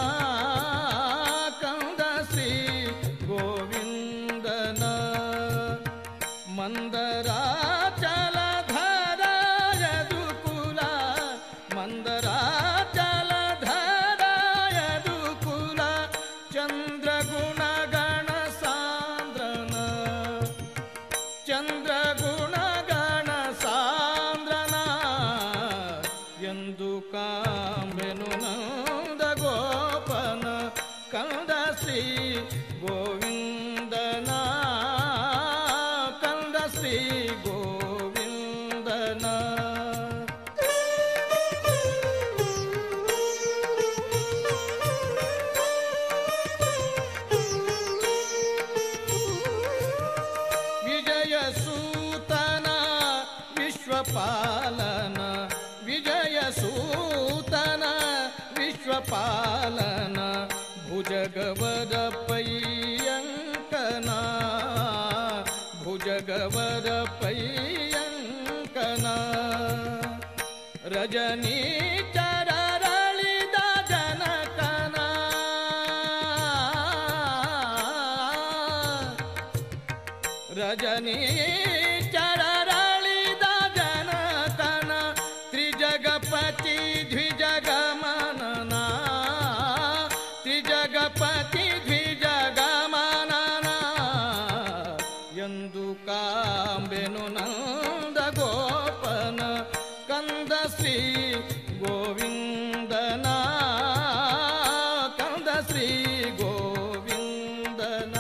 ಕಂದ ಶ್ರೀ ಗೋವಿಂದನ ಮಂದರ ಜಲಧರಾಯದು ಕುಲ ಮಂದರ ಜಲಧರಾಯದು ಕುಲ ಚಂದ್ರ ಗುಣಗಣ ಸಾಂದ್ರನ ಚಂದ್ರ ಗುಣಗಣ ಸಾಂದ್ರನ ಎಂದು ಕಾಂಬೆನು ನಂದ ಗೋಪನ ಕಂದ ಶ್ರೀ ಗೋವಿಂದನ ಕಂದ ಶ್ರೀ ಗೋವಿಂದನ ವಿಜಯ ಸೂತನ ವಿಶ್ವಪಾಲನ ವಿಜಯ ಸೂತನ ವಿಶ್ವಪಾಲನ ಭುಜಗವದ ಪೈಯಂಕನ ಭುಜಗವದ ರವರ ಪೈಯಂಕನ ರಜನಿ ಚರರಳಿದ ಜನಕನ ರಜನಿ ಚರರಳಿದ ಜನಕನ ತ್ರಿಜಗಪತಿ ದ್ವಿಜಗಮನನ ತ್ರಿಜಗಪತಿ ದ್ವಿಜಗಮನನ ಎಂದು ಕಾಂಬೆನು ನಂದ ಗೋಪನ ಕಂದ ಶ್ರೀ ಗೋವಿಂದನ ಕಂದ ಶ್ರೀ ಗೋವಿಂದನ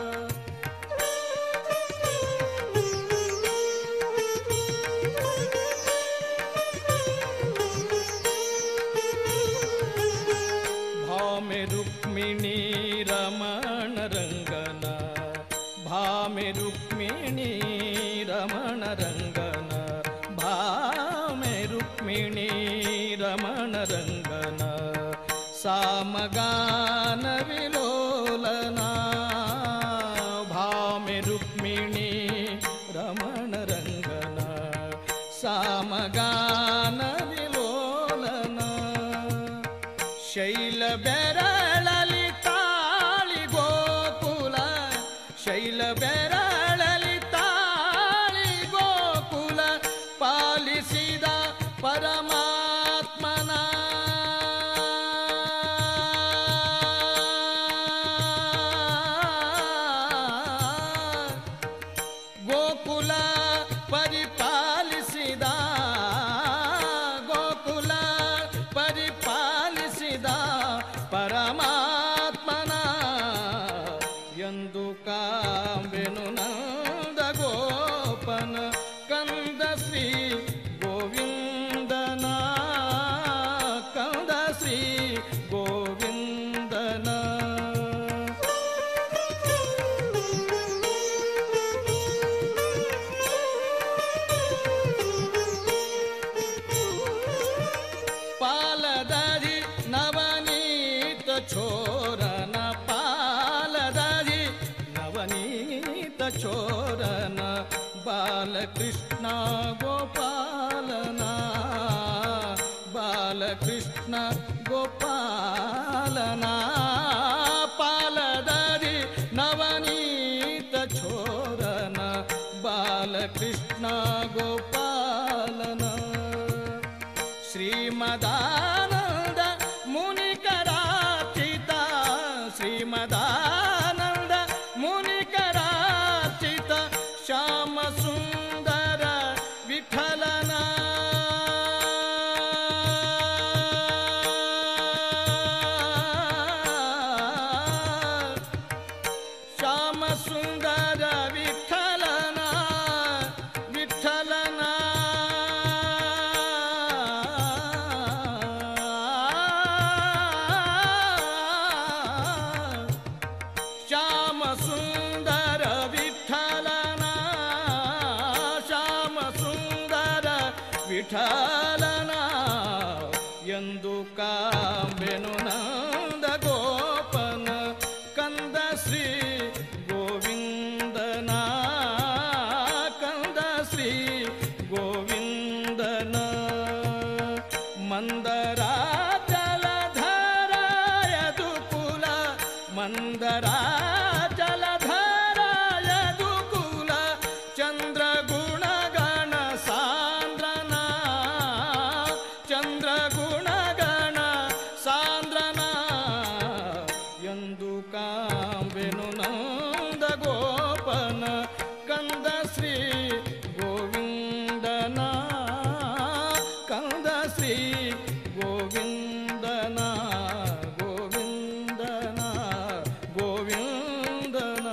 ಭಾಮೆ ರುಕ್ಮಿಣಿ ರಮಣ ರಂಗನ ಭಾಮೆ ರುಕ್ಮಿಣಿ ರಮಣ ರಂಗನ ಭಾಮೆ ರುಕ್ಮಿಣಿ ರಮಣ ರಂಗನ ಸಾಮಗಾನ ವಿಲೋಲನ ಭಾಮೆ ರುಕ್ಮಿಣಿ ರಮಣ ರಂಗನ ಸಾಮಗಾನ ವಿಲೋಲನ ಶೈಲ ಬೆರಳಲಿ ತಾಳಿ ಗೋಕುಲ ಶೈಲ ಬೆರಳಲಿ ತಾಳಿ ಗೋಕುಲ ಪಾಲಿಸಿದ ಪರಮಾತ್ಮನ ಗೋಕುಲ ಪರಿಪಾಲಿಸಿದ ಗೋಕುಲ ಪರಿಪಾಲಿಸಿದ ಪರಮಾತ್ಮನ ಎಂದು ಕಾಂಬೆನು ನಂದ ಗೋಪನ ಕಂದ ಶ್ರೀ ಗೋವಿಂದನ ಕಂದ ಶ್ರೀ ಗೋವಿಂದನ ಪಾಲದರಿ ನವನೀತ ಚೋರನ ಪಾಲದರಿ ನವನೀತ ಚೋರನ ಬಾಲಕೃಷ್ಣ ಗೋಪಾಲನ ಬಾಲಕೃಷ್ಣ ಗೋಪಾಲನ ಪಾಲದರಿ ನವನೀತ ಚೋರನ ಬಾಲಕೃಷ್ಣ ಗೋಪಾಲನ ಶ್ರೀಮದಾನಂದ ಮುನಿಕರಾಚಿತ ಶ್ರೀಮದಾನಂದ ಮುನಿಕರಾಚಿತ ಶ್ಯಾಮ ಸುಂದರ ವಿಠಲನ ಶ್ಯಾಮ ಸುಂದರ ವಿಠಲನ ವಿಠಲನ ಶ್ಯಾಮ ಸುಂದರ ವಿಠಲನ ಶ್ಯಾಮ ಸುಂದರ ವಿಠಲನ ಎಂದು ಕಾಂಬೆನು ನಂದ ಗೋಪನ ಕಂದ ಶ್ರೀ ಗೋವಿಂದನ ಕಂದ ಶ್ರೀ ಗೋವಿಂದನ ಮಂದರ ಜಲಧರಾಯದು ಕುಲ ಮಂದರ ಜಲಧರಾಯದು ಕುಲ ಚಂದ್ರ ಗುಣಗಣ ಸಾಂದ್ರನ ಚಂದ್ರ ಗುಣಗಣ ಸಾಂದ್ರನ ಎಂದು ಕಾಂಬೆನು ನಂದ ಗೋಪನ ಕಂದ ಶ್ರೀ ಗೋವಿಂದನ ಕಂದ ಶ್ರೀ ಗೋವಿಂದನ ಗೋವಿಂದನ ಗೋವಿಂದನ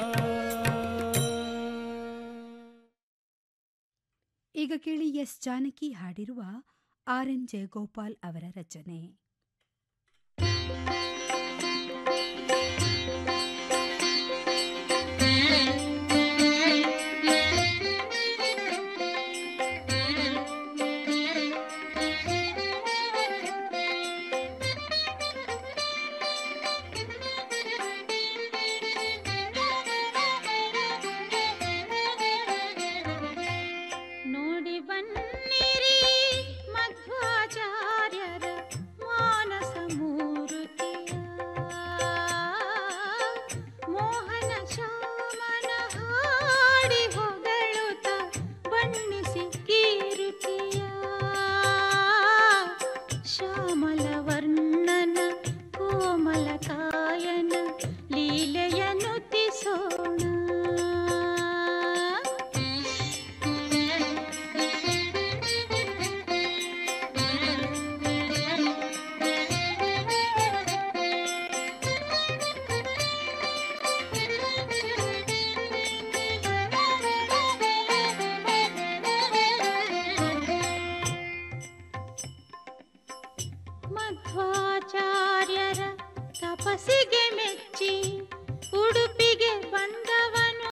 ಈಗ ಕೇಳಿ ಎಸ್ ಜಾನಕಿ ಹಾಡಿರುವ ಆರ್ ಎನ್ ಜಯಗೋಪಾಲ್ ಅವರ ರಚನೆ